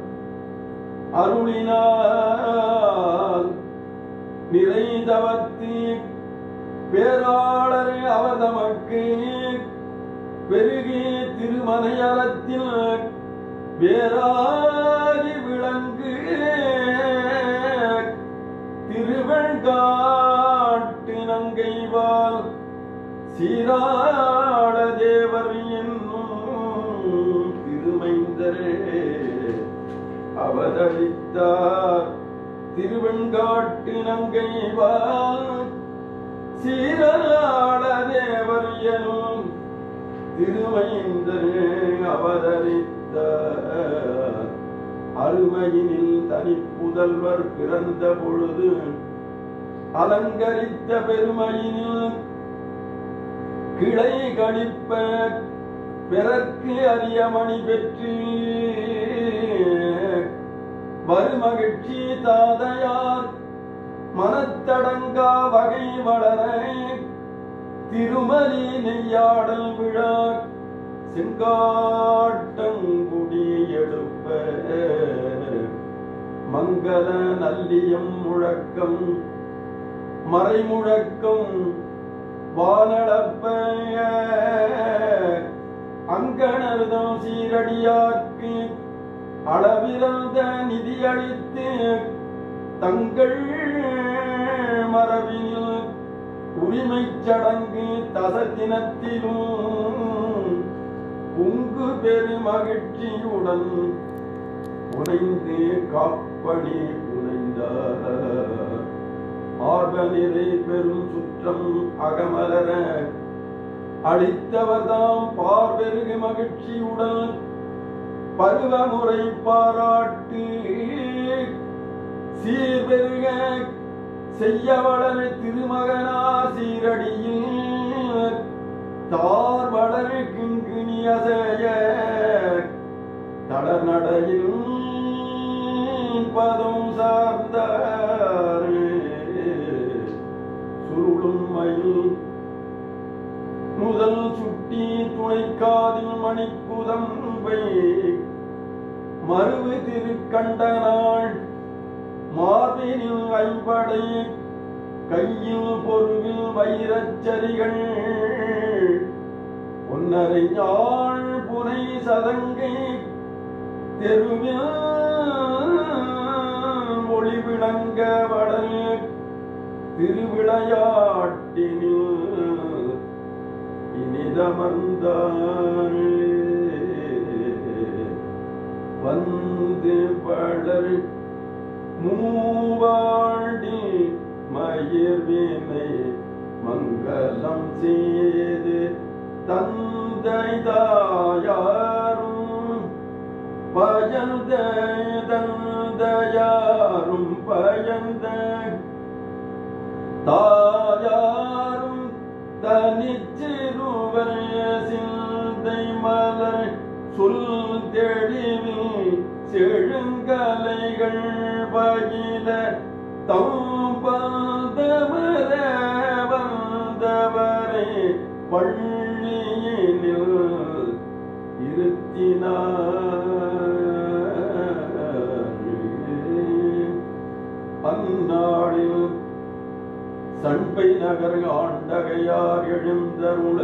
அருளினார் நிறைந்தவத்து பேராளர் அவர் தமக்கு பெருகி திருமனையறத்தில் வேறாகி விளங்கு திருவெண்காட்டு நங்கைவால் சீராள தேவர் என்னும் திருமைந்தரே அவதரித்தார் திருவெண்காட்டு நங்கைவால் சீராள தேவர் எனும் திருமைந்தரே அவதரித்தார் அருமையினில் தனிப்புதல்வர் பிறந்த பொழுது அலங்கரித்த பெருமையினில் கிளை கழிப்ப பிறர்க்கு அரிய மணி பெற்று வருமகிழ்ச்சி தாதையார் மனத்தடங்கா வகை வளர திருமலி நெய்யாடல் விழா செங்காட்டங்குடி எடுப்ப மங்கள நல்லியம் முழக்கம் மறைமுழக்கம் வானளப்ப அங்கணர்தம் சீரடியாக்கு அளவிறந்த நிதியளித்து தங்கள் மரபினில் உரிமைச் சடங்கு தசத்தினத்திலும் உங்கு பெருமகிழ்ச்சியுடன் புனைந்து காப்பணி புனைந்தார் ஆர்வநிறை பெரும் சுற்றம் அகமலர அளித்தவர்தாம் பார்வெருகு மகிழ்ச்சியுடன் பருவமுறை பாராட்டு சீர்பெருக செய்ய வளர் திருமகனா சீரடியில் தார் வளர் கிங்கினி அசைய தளர் நடையில் பதம் சார்ந்தார் சுருளும் மயில் முதல் சுட்டி துணைக்காதில் மணிக்குதம்பை மறுவு திருக்கண்டனாள் மார்பினில் ஐம்படை கையில் பொருவில் வைரச்சரிகள் ஒன்னரை யாழ் புனை சதங்கை தெருவில் ஒளி விளங்க வடல் திருவிளையாட்டினில் இனிதமர்ந்தார் வந்து படர் மூவாண்டி மயிர்வினை மங்களம் செய்து தந்தை தாயாரும் பயந்த தந்தையாரும் பயந்த தாயாரும் தனிச்சிறுவர் சிந்தை மலர் சொல் தெளிவில் செழுங்கலைகள் பகில தம்பந்தமர வந்தவரை பள்ளியினில் இரு நகர் ஆண்டகையார் எழுந்தருள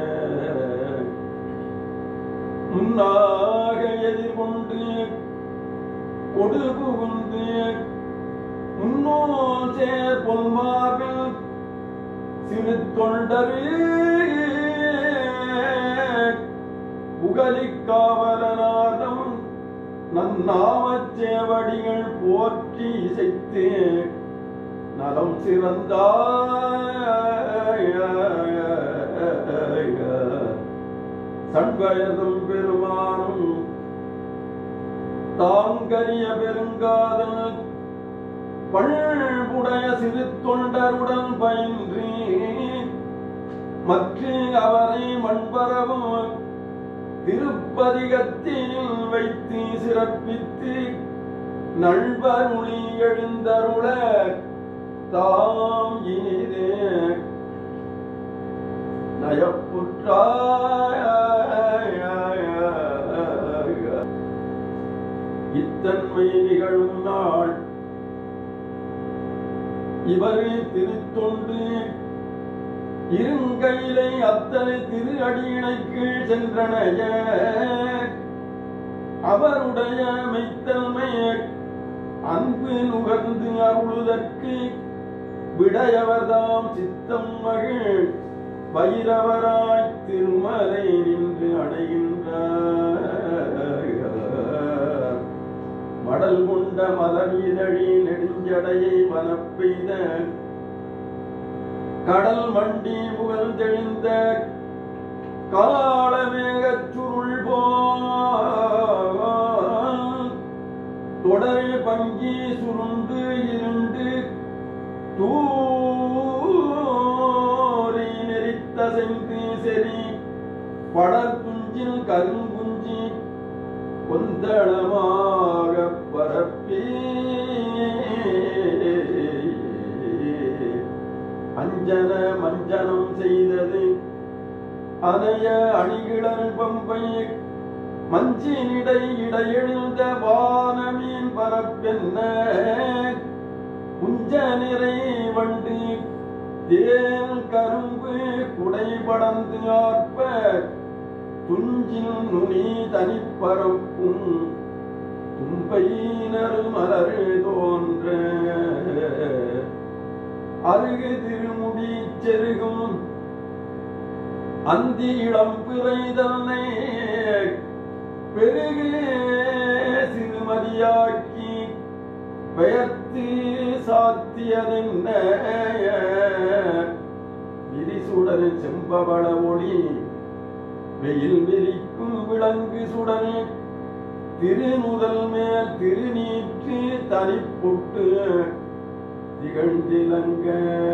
முன்னாக எதிர்கொண்டு கொடு புகுந்து முன்னோல் சேர் பொன்மார்பில் சிறு தொண்டரு புகலிக்காவலநாதம் நன்னாமச் சேவடிகள் போற்றி இசைத்து நலம் சிறந்தாய சண்பயதும் பெருமானும் தாங்கரிய பெருங்காதல் பண்புடைய சிறு தொண்டருடன் பயின்றி மற்ற அவரை மண்பரவும் திருப்பதிகத்தில் வைத்து சிறப்பித்து நண்பருளி எழுந்தருள தாம் இனிதே நயப்புற்றாய இத்தன்மை நிகழும் நாள் இவரே திருத்தொண்டு இருங்கையிலை அத்தனை திரு அடியினை கீழ் சென்றனைய அவருடைய மெய்த்தன்மை அன்பு நுகர்ந்து அருளுதற்கு விடையவர்தாம் சித்தம் மகிழ் வைரவராய் திருமலை நின்று அடைகின்றார் மடல் கொண்ட மலர் இதழி நெடுஞ்சடையை வனப்பெய்த கடல் மண்டி புகழ் தெளிந்த காலமேகச் சுருள் போல் தொடர் பங்கி சுருண்டு இருண்டு தூரி நெறித்த சென்று செறி படல் குஞ்சில் கருங்குஞ்சி கொந்தளமாக பரப்பி அஞ்சன மஞ்சனம் செய்தது அனைய அணிகிழல் பம்பை மஞ்சினிடை இடையெழுந்த வானமீன் பரப்பென்ன குஞ்ச நிறை வண்டு தேல் கரும்பு குடை படந்து ஆர்ப்ப துஞ்சின் நுனி தனிப்பரப்பும் தும்பையினர் மலர் தோன்ற அருகு திருமுடி செருகும் அந்தி இளம் பிறை தன்னை பெருகு சிறுமதியாக்கி பெயர்த்து சாத்தியதென்ன விரிசுடர் செம்பவள ஒளி வெயில் விரிக்கும் விளங்கு சுடனே திருமுதல் மேல் திருநீற்று தனிப்பொட்டு திகழ்ந்திலங்க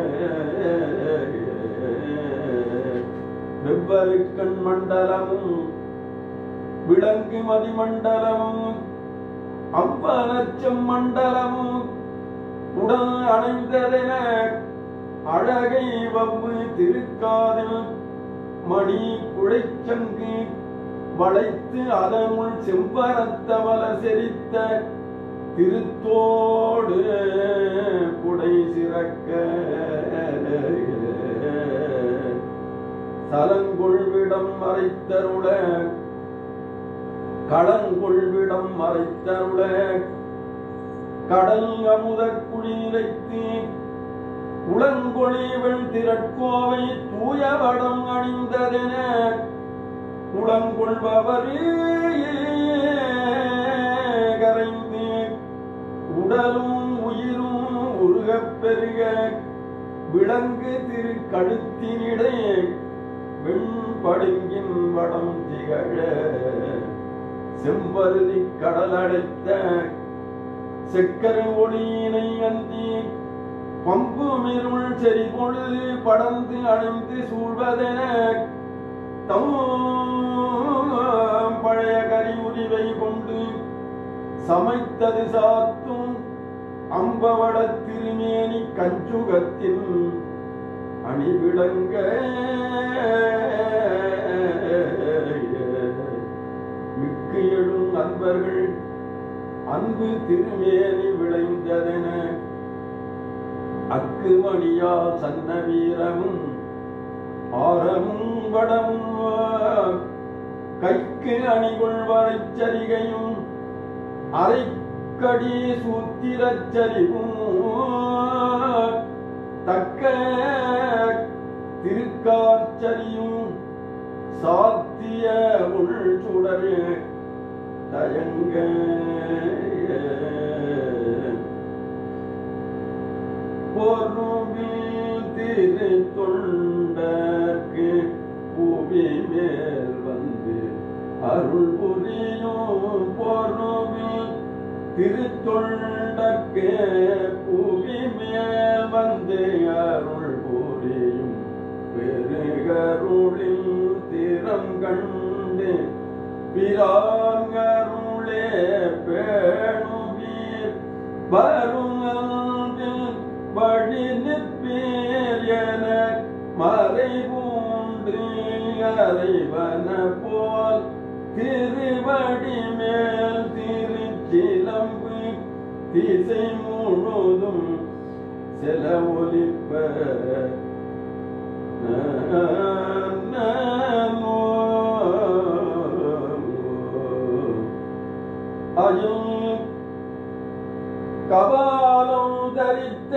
வெவ்வருக்கண் மண்டலமும் விளங்கு மதிமண்டலமும் அவ்வனச்சம் மண்டலமும் உடல் அணைந்ததென அழகை வவ்வு திருக்காதில் மணி குழைச்சங்கு வளைத்து அதனுள் செம்பரத்தமல செரித்த திருத்தோடு குடை சிறக்க சலங்கொள்விடம் மறைத்தருள களங்கொள்விடம் மறைத்தருள கடல் அமுத குளிரைத்து உளங்கொழிவள் திரட்கோவை தூய வடம் அணிந்ததென உளங்கொள்பவரே கரைந்து உடலும் உயிரும் உருகப் பெருக விளங்கு திரு கழுத்தினிடை வெண்படுங்கின் வடம் திகழ செம்பருதி கடல் அடைத்த செக்கர ஒளியினை அந்தி பம்பு மிருள் செறி பொழுது படர்ந்து அணிந்து சூழ்வதென தம் பழைய கரி உரிவை கொண்டு சமைத்தது சாத்தும் அம்பவட திருமேனி கஞ்சுகத்தின் அணிவிளங்க மிக்கு எழும் அன்பர்கள் அன்பு திருமேனி விளைந்ததென அக்குமணியா சன்ன வீரமும் ஆரமும் வடமும் கைக்கு அணிகொள்வரைச் சரிகையும் அரைக்கடி சூத்திரச் சரிவும் தக்க திருக்காச்சரியும் சாத்திய உள் சுடரு தயங்க பொருவில் திரு தொண்டர்க்கு புவி மேல் வந்து அருள் புரியும் பொருவில் திருத்தொண்டர்க்கு புவி மேல் வந்து அருள் புரியும் பெருகருளில் திறம் கண்டு பிராங்கருளே பேணுவீர் வரும் அன்பில் வழி நிற்பீர் என மறை பூன்று அறைவன போல் திருவடி மேல் திருச்சிலம்பு திசை முழுதும் செல ஒலிப்ப அயும் கபாலம் தரித்த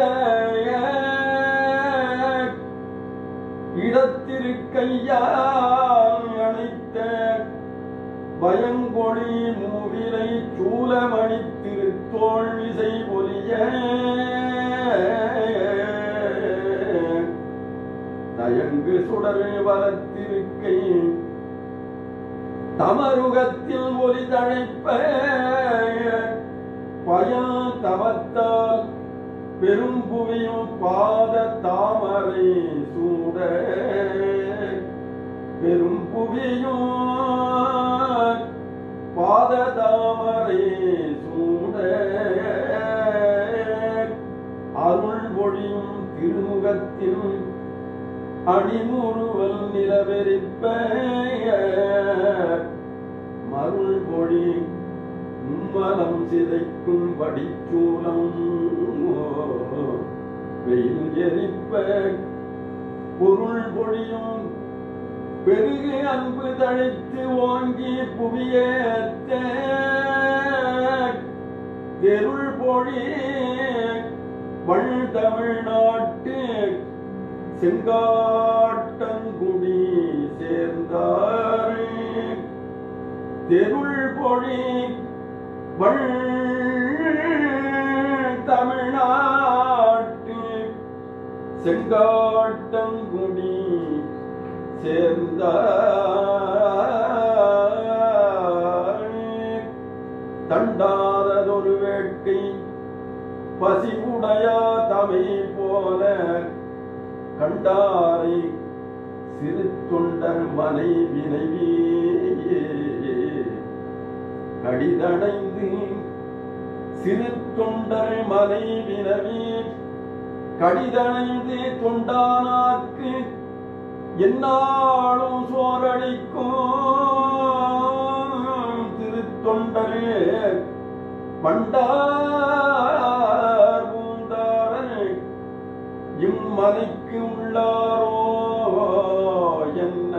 இடத்திருக்கையால் அணைத்த பயங்கொழி மூவிலை சூலமணி திருத்தோள் விசை ஒலிய தயங்கு சுடரு வளர்த்திருக்கை தமருகத்தில் ஒலி தழைப்ப பயல் தவத்தால் பெரும் புவியும் பாத தாமரை சூட பெரும் புவியும் பாத தாமரை சூட அருள் ஒளியும் திருமுகத்தில் அணிமுறுவல் நிலவெறிப்ப மருள் பொழி மலம் சிதைக்கும் படிச்சூலம் வெயில் எரிப்ப பொருள் பொழியும் பெருகு அன்பு தழைத்து ஓங்கி புவியேத்த தெருள் பொழி வள் தமிழ்நாட்டு செங்காட்டங்குடி சேர்ந்தாரே தெருள் பொழி வள் தமிழ்நாட்டு செங்காட்டங்குடி சேர்ந்தாரே தண்டாததொரு வேட்கை பசிவுடையா தமை போல கண்டாரை சிறு தொண்டர் மனை வினைவே கடிதடைந்து சிறு தொண்டர் மனை வினவே கடிதடைந்து தொண்டானார்க்கு என்னாலும் சோரடிக்கும் திருத்தொண்டரே பண்டார் பூந்தாரே இம்மலைக்கு உள்ளாரோ என்ன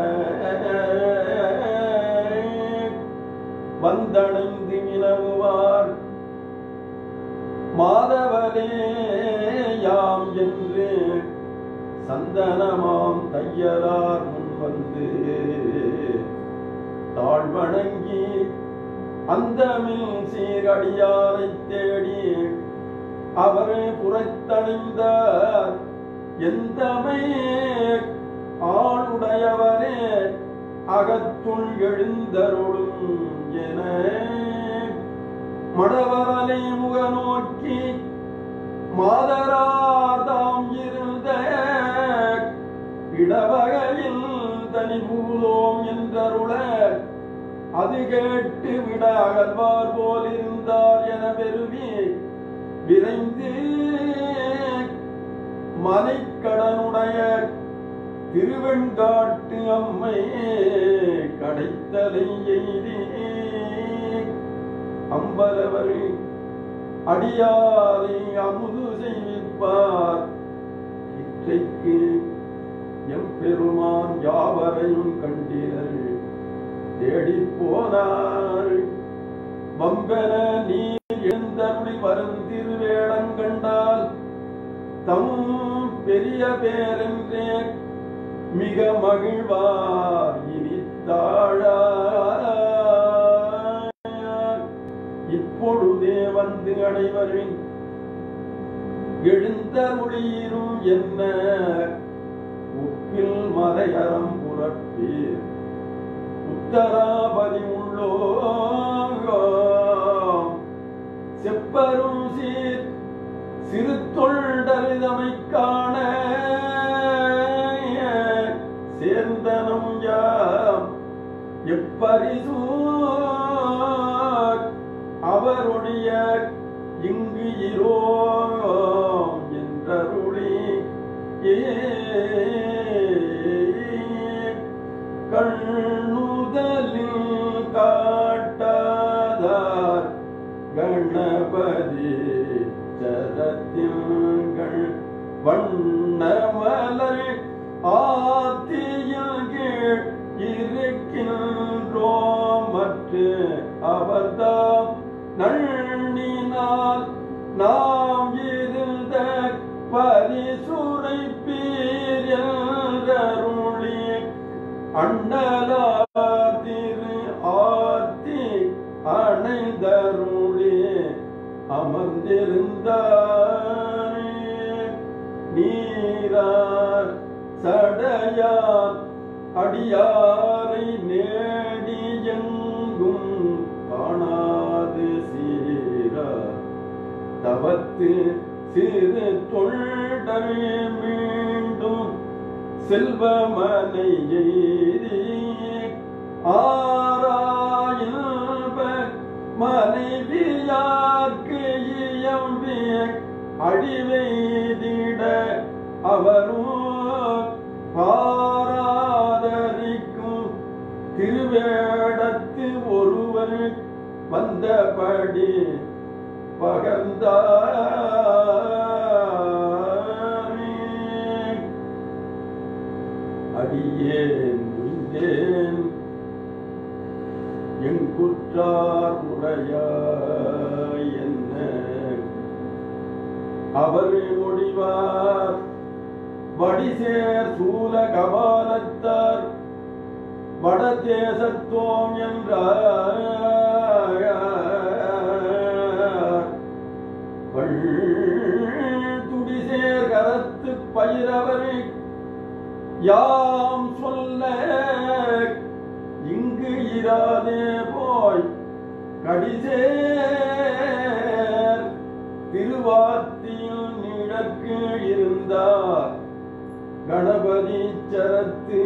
வந்தடைந்து வினவுவார் மாதவரே யாம் என்று சந்தனமாம் தையலார் முன் வந்து தாழ்வணங்கி அந்தமில் சீரடியாரை தேடி அவர் புறத்தணிந்தார் எந்தமை ஆளுடையவரே அகத்துள் எழுந்தருளும் என மடவரலை முகநோக்கி மாதராதாம் இருந்த இடவகையில் தனி பூதோம் என்றருள அது கேட்டு விட அகழ்வார் போல் இருந்தார் என பெருவி விரைந்து மலைக்கடனுடைய திருவெண்காட்டு அம்மை கடைத்தலை எய்தி அம்பலவர் அடியாரை அமுது செய்விப்பார் நேற்றைக்கு எம்பெருமான் யாவரையும் கண்டீர்கள் தேடி போனார் வம்பென நீர் எழுந்தருளி வரும் திருவேடங்கண்டால் தம் பெரிய பேரென்றே மிக மகிழ்வார் இனி தாழார் இப்பொழுதே வந்து அனைவரின் எழுந்தருளியிரும் என்ன உப்பில் மலையறம் புறப்பீர் உத்தராபதி உள்ளோ செப்பரும் சீர் சிறு தொண்டரிதமை காண சேர்ந்தனம் யாம் எப்பரிசூ அவருடைய இங்கு இரோம் என்றருளி ஏ கண்ணுதலில் காட்டாதார் கணபதி சரத்திங்கள் வண்ணமலர் ஆத்தியில் கீழ் இருக்கின்றோம் மற்ற அவர்தாம் நன்னினால் நாம் இருந்த பரிசுரை பீரருளி அண்ணலாதிரு ஆத்தி அணைந்தருளி அமர்ந்திருந்தார் நீரார் சடையார் அடியாரை நேடி எங்கும் காணாது சீரா தவத்து சிறு தொண்டர் மீண்டும் செல்வமனை எய்தி ஆராயில்ப மனைவியாக்கு இயம்பிய அழிவெய்திட அவரும் பாராதரிக்கும் திருவேடத்து ஒருவர் வந்தபடி பகர்ந்தாரே அடியேன் உய்ந்தேன் என் குற்றார் உடையாய் என்ன அவர் மொழிவார் வடிசேர் சூல கபாலத்தார் வடதேசத்தோம் என்றார் துடிசேர் கரத்து பயிரவரை யாம் சொல்ல இங்கு இராதே போய் கடிசேர் திருவாத்தியில் நிழற்கு இருந்தார் கணபதி சரத்து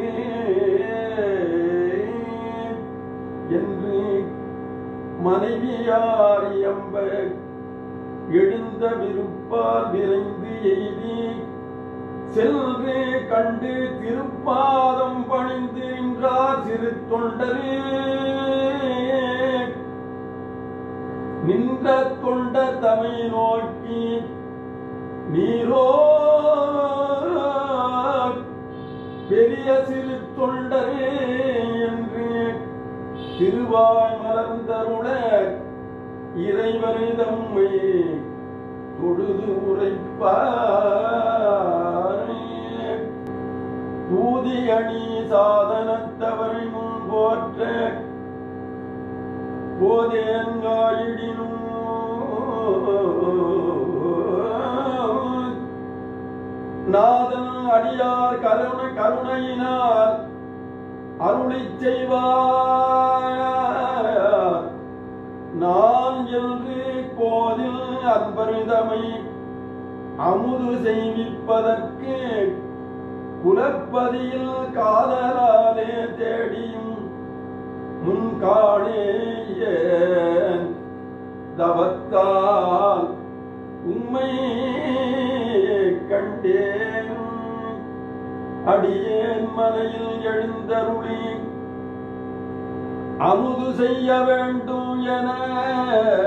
என்று மனைவியார் எம்ப எழுந்த விருப்பால் விரைந்து எய்தி செல்று கண்டு திருப்பாதம் பணிந்து நின்றார் சிறு தொண்டரே நின்ற தொண்ட தமை நோக்கி நீரோ பெரிய சிறு தொண்டரே என்று திருவாய் மலர்ந்தருள இறைவனை தம்மை தொழுது உரைப்பாரே தூதி அணி சாதனத்தவரை முன் போற்ற போதேங்காயிடினும் நாதன் அடியார் கருணை கருணையினால் அருளை செய்வார் நான் என்று கோதில் அன்பரிதமை அமுது செய்விப்பதற்கு குலப்பதியில் காதலாலே தேடியும் முன்காணேயேன் தவத்தால் உம்மை கண்டேன் அடியேன் மலையில் எழுந்தருளி அமுது செய்ய வேண்டும் என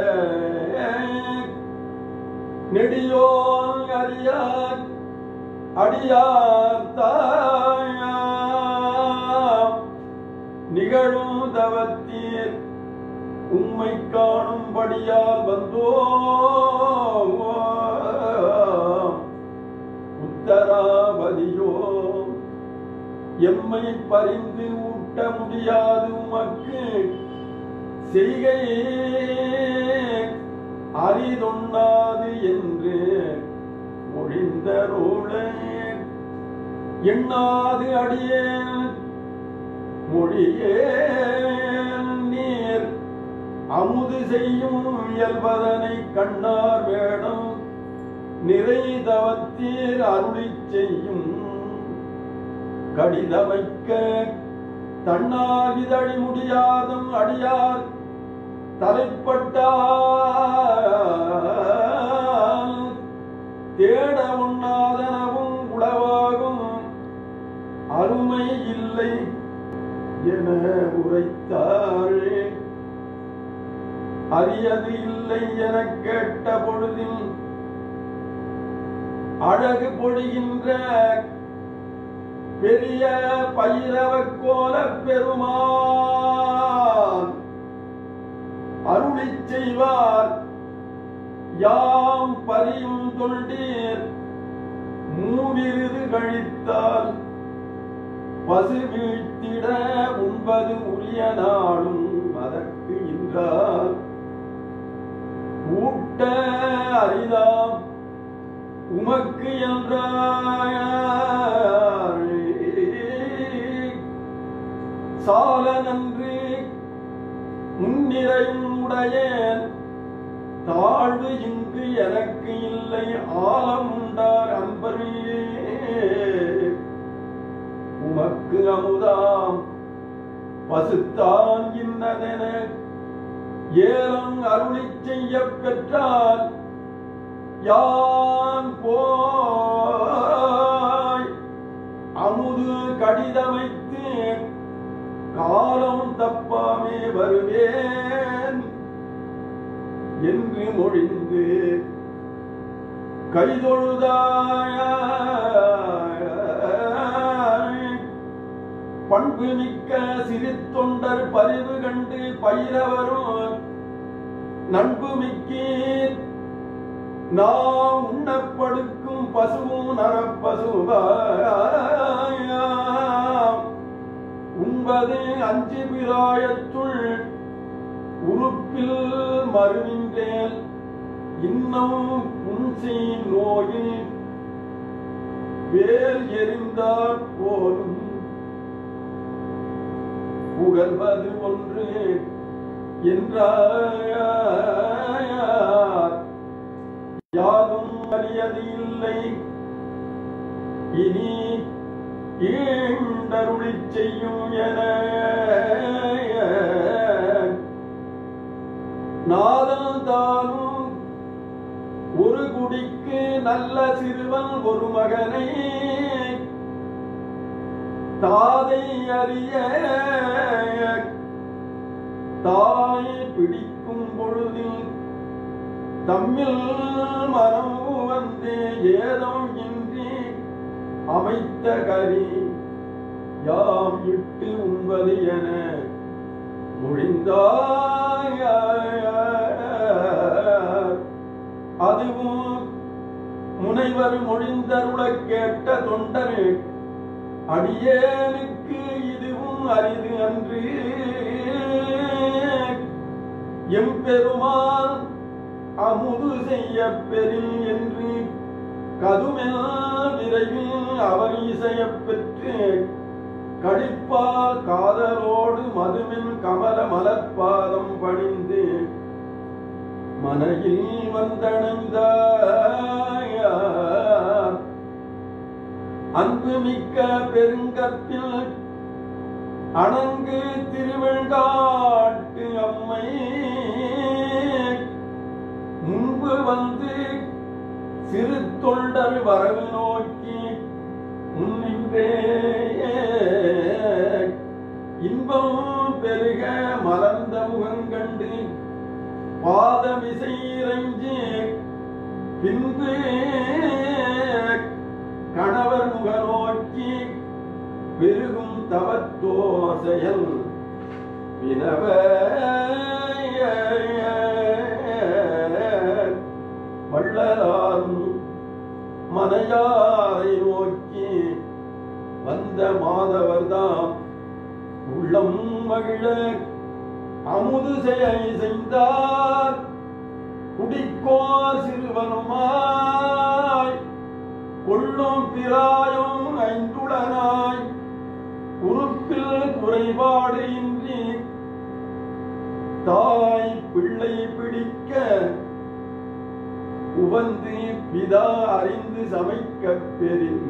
நெடியோன் அறியார் அடியார் தாயா நிகழும் தவத்தீர் உம்மை காணும்படியால் வந்தோ உத்தராபதியோ எம்மை பறிந்து ஊட்ட முடியாது உமக்கு செய்கை அரிதொண்ணாது என்று மொழிந்தரோளே எண்ணாது அடியேன் மொழியே நீர் அமுது செய்யும் இயல்பதனை கண்ணார் வேடம் நிறை தவத்தீர் அருளி செய்யும் கடிதமைக்க தன்னாகிதழி முடியாதும் அடியார் தலைப்பட்டால் தேட உண்ணாதனவும் உளவாகும் அருமை இல்லை என உரைத்தாரே அரியது இல்லை எனக் கேட்ட பொழுதில் அழகு பொழிகின்ற பெரிய பைரவ கோல பெருமான் அருளி செய்வார் யாம் பரியும் தொண்டீர் மூவிருது கழித்தால் பசு வீழ்த்திட உண்பது உரிய நாளும் அதற்கு இன்றால் ஊட்ட அரிதாம் உமக்கு என்றாய் சால நன்று முன்னிறையும் உடையேன் தாழ்வு இங்கு எனக்கு இல்லை ஆலம் உண்டார் அன்பரே உமக்கு அமுதாம் பசுத்தான் இன்னதென ஏலம் அருளி செய்ய பெற்றால் யான் போய் அமுது கடிதமைத்து காலம் தப்பாமே வருவேன் என்று மொழிந்து கைதொழுதாய் பண்பு மிக்க சிறித்தொண்டர் பரிவு கண்டு பயிரவரும் நண்பு மிக்கீர் நாம் உண்ணப்படுக்கும் பசுவும் நரப்பசுவாயாம் உண்பது அஞ்சு பிராயத்துள் உறுப்பில் மறுவின்றேன் இன்னும் புன்சி நோயில் வேல் எறிந்தாற் போலும் புகழ்வது ஒன்று என்றார் யாரும் அறியது இல்லை இனி ஈண்டருளி செய்யும் என நாதல் தானும் ஒரு குடிக்கு நல்ல சிறுவன் ஒரு மகனை தாதை அறிய தாய் பிடிக்கும் பொழுதில் தம்மில் மனம் வந்து ஏதோ இன்றி அமைத்த கரி யாம் இட்டு உண்பது என முடிந்தாய அதுவும் முனைவர் மொழிந்தருளக் கேட்ட தொண்டரு அடியேனுக்கு இதுவும் அரிது அன்று எம்பெருமான் அமுது செய்ய பெறில் என்று கதுமெல் விரைவில் அவர் இசையப் பெற்று கடிப்பால் காதலோடு மதுமின் கமல மலர்பாதம் பணிந்து மனையில் வந்தணைந்தார் அன்பு மிக்க பெருங்கற்பில் அணங்கு திருவெண்காட்டு அம்மை முன்பு வந்து சிறு தொண்டர் வரவு நோக்கி முன்னின்றே இன்பம் பெருக மலர்ந்த முகங்கண்டு பாதமிசை இறைஞ்சி பின்பு கணவ முகநோக்கி பெருகும் தவத்தோசையல் வினவ வள்ளலாரும் மனையாரை நோக்கி வந்த மாதவர்தாம் உள்ளம் மகிழ அமுது செயை செய்தார் குடிக்கோர் சிறுவனுமாய் கொள்ளும் பிராயம் ஐந்துடனாய் உறுப்பில் குறைபாடு இன்றி தாய் பிள்ளை பிடிக்க உவந்து பிதா அறிந்து சமைக்க பெறின்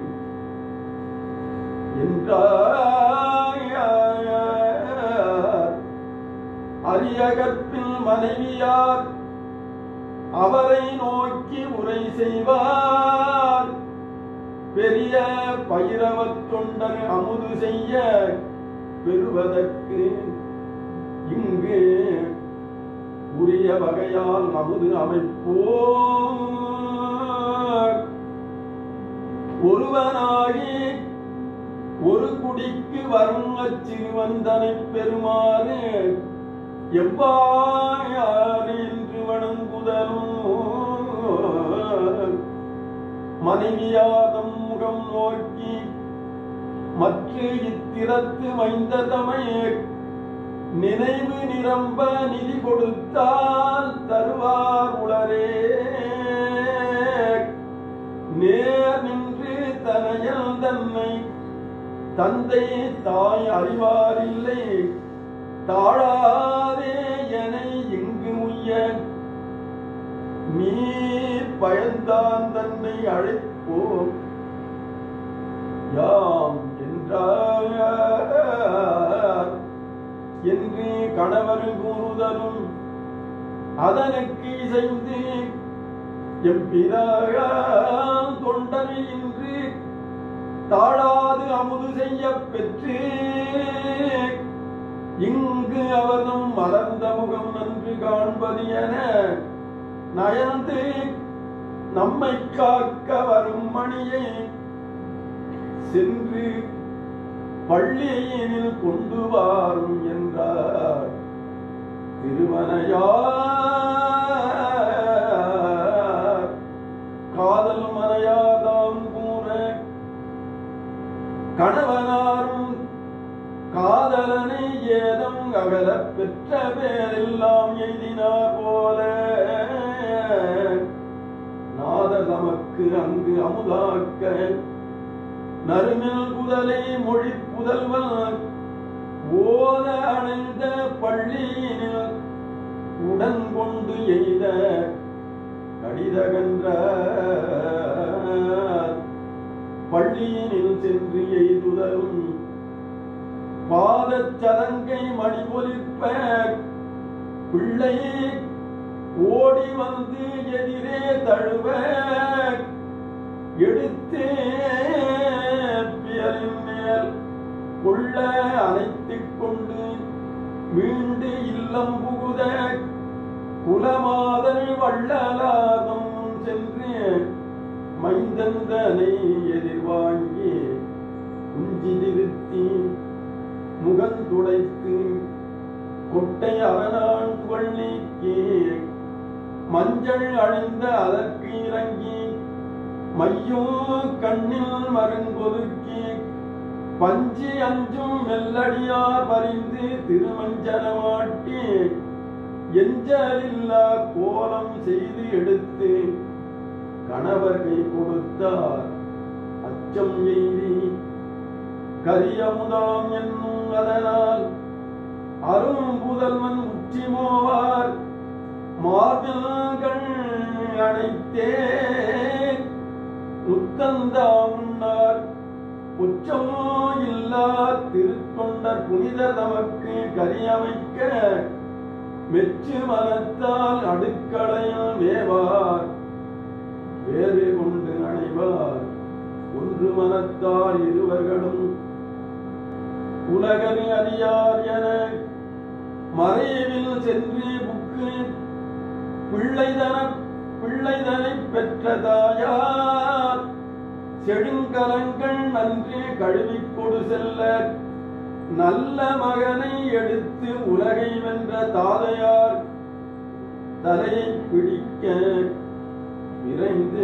என்றார் அரியகற்பில் மனைவியார் அவரை நோக்கி உரை செய்வார் பெரிய பைரவத் தொண்டர் அமுது செய்ய பெறுவதற்கு இங்கு உரிய வகையால் அமுது அமைப்போம் ஒருவனாகி ஒரு குடிக்கு வரும் அச்சிறுவந்தனை பெறுமாறு எவ்வாறு என்று வணங்குதலும் மனைவியாதம் முகம் நோக்கி மற்ற இத்திரத்து மைந்ததமை நினைவு நிரம்ப நிதி கொடுத்தால் தருவார் உளரே நேர் நின்று தனையல் தன்னை தந்தை தாய் அறிவாரில்லை தாழாதே என இங்கு முய்ய நீ பயந்தான் தன்னை அழைப்போம் யாம் என்றார் என்று கணவர் கூறுதலும் அதனுக்கு இசைந்து எம்பிரான் தொண்டனை இன்று தாழாது அமுது செய்ய பெற்று இங்கு அவர்தம் மலர்ந்த முகம் நன்று காண்பது என நயந்து நம்மை காக்க வரும் மணியை சென்று பள்ளியினில் கொண்டு வாரும் என்றார் திருமனையார் காதல் மனையாதாம் கூற கணவனாரும் காதலனை ஏதம் அகல பெற்ற பேரெல்லாம் எய்தினார் போல நாத தமக்கு அங்கு அமுதாக்க நறுமில் குதலை மொழி புதல்வன் ஓத அணைந்த பள்ளியினில் உடன் கொண்டு எய்த கடிதகன்ற பள்ளியினில் சென்று எய்துதலும் பாதச் சதங்கை மணி ஒலிப்ப பிள்ளை ஓடி வந்து எதிரே தழுவ எடுத்தே பியலின் மேல் கொள்ள அணைத்துக் கொண்டு மீண்டு இல்லம் புகுத குலமாதல் வள்ளலாதம் சென்று மைந்தந்தனை எதிர்வாங்கி குஞ்சி நிறுத்தி முகந்துடைத்து கொட்டை அரணான் புகழ் நீக்கி மஞ்சள் அழிந்த அதற்கு இறங்கி மையும் கண்ணில் மருங்கொதுக்கி பஞ்சி அஞ்சும் மெல்லடியார் பறிந்து திருமஞ்சனமாட்டி எஞ்சலில்லா கோலம் செய்து எடுத்து கணவர் கை கொடுத்தார் அச்சம் எய்தி கரியமுதாம் என்னும் அதனால் அரும் புதல்வன் உச்சி மோவார் மார்பில்கள் அணைத்தே முத்தந்தா உண்ணார் உச்சமோ இல்லா திருத்தொண்டர் புனித தமக்கு கரியமைக்க மெச்சு மனத்தால் அடுக்களையில் மேவார் வேறு கொண்டு அணைவார் ஒன்று மனத்தால் இருவர்களும் உலகரு அறியார் என மறைவில் சென்று புக்கு பிள்ளைதன பிள்ளைதனை பெற்ற தாயார் செடுங்கலங்கள் நன்றி கழுவிக் கொடு செல்ல நல்ல மகனை எடுத்து உலகை வென்ற தாதையார் தலையை பிடிக்க விரைந்து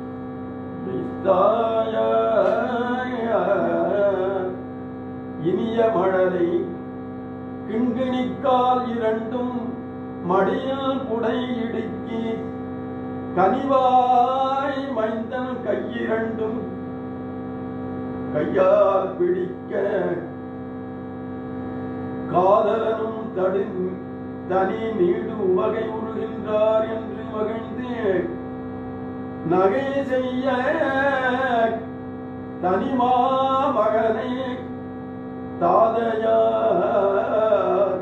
வைத்தாயார். இனிய மழலை கிண்கிணிக்கால் இரண்டும் மடியில் புடை இடுக்கி கனிவாய் மைந்தன் கையிரண்டும் கையால் பிடிக்க காதலனும் தடி தனி நீடு உவகை உருகின்றார் என்று மகிழ்ந்து நகை செய்ய தனிமா மகனை தாதையார்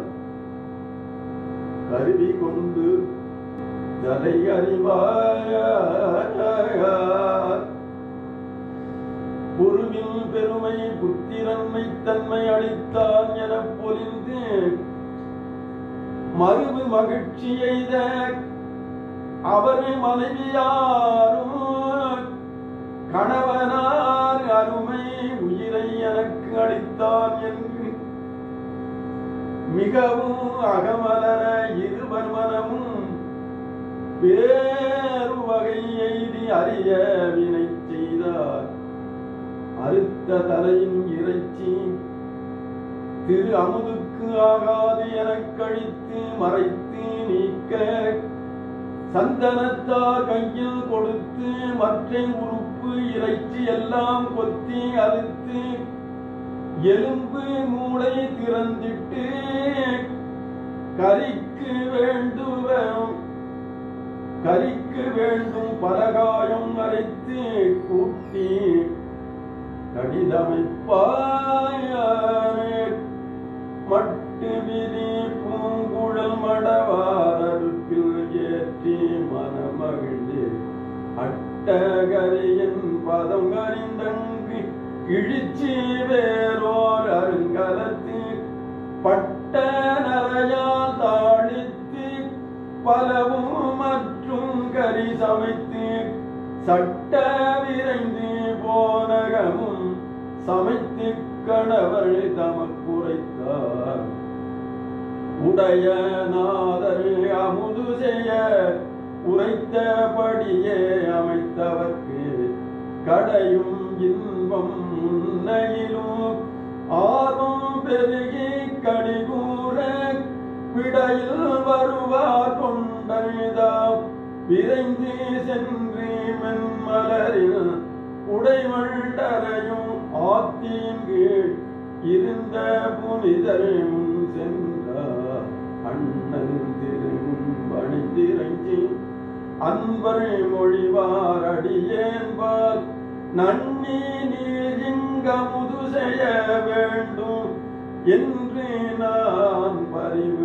கருவி கொண்டு தலை அறிவார் குருவின் பெருமை புத்திரன்மை தன்மை அளித்தான் எனப் பொலிந்து மறுவு மகிழ்ச்சி எய்த அவர் மனைவியாரும் கணவனார் அருமை உயிரை எனக்கு அளித்தான் என்று மிகவும் அகமலர இருவர் மனமும் வேறு வகை எய்தி அறிய வினை செய்தார் அறுத்த தலையின் இறைச்சி திரு அமுதுக்கு ஆகாது எனக் கழித்து மறைத்து நீக்க சந்தனத்தார் கையில் கொடுத்து மற்ற உறுப்பு இறைச்சி எல்லாம் கொத்தி அறுத்து எலும்பு மூளை திறந்திட்டு கரிக்கு வேண்டுவம் கரிக்கு வேண்டும் பலகாயம் அரைத்து கூட்டி கடிதமைப்பாய மட்டு விதி பூங்குழல் மடவாரருப்பில் ஏற்றி மனமகிழ்ந்து அட்டகரையின் பதம் அறிந்தங்கு இழிச்சி வேறோர் அருங்கலத்து பட்ட நரையால் தாளித்து பலவும் மற்றும் கறி சமைத்து சட்ட விரைந்து போனகமும் சமைத்து கணவர் தமக்குரைத்தார் உடைய நாதர் அமுது செய்ய உரைத்தபடியே அமைத்தவர்க்கு கடையும் இன்பம் முன்னையிலும் ஆர்வம் பெருகி கடிகூற விடையில் வருவார் கொண்டதா விரைந்து சென்று மென்மலரில் உடைவண்டரையும் ஆத்தியின் கீழ் இருந்த புனிதர் முன் சென்றார் அண்ணன் திருமுன் பணித்திரஞ்சி அன்பர் மொழிவார் அடியேன்பால் நன்னி நீர் இங்கமுது செய்ய வேண்டும் என்று நான் பரிவு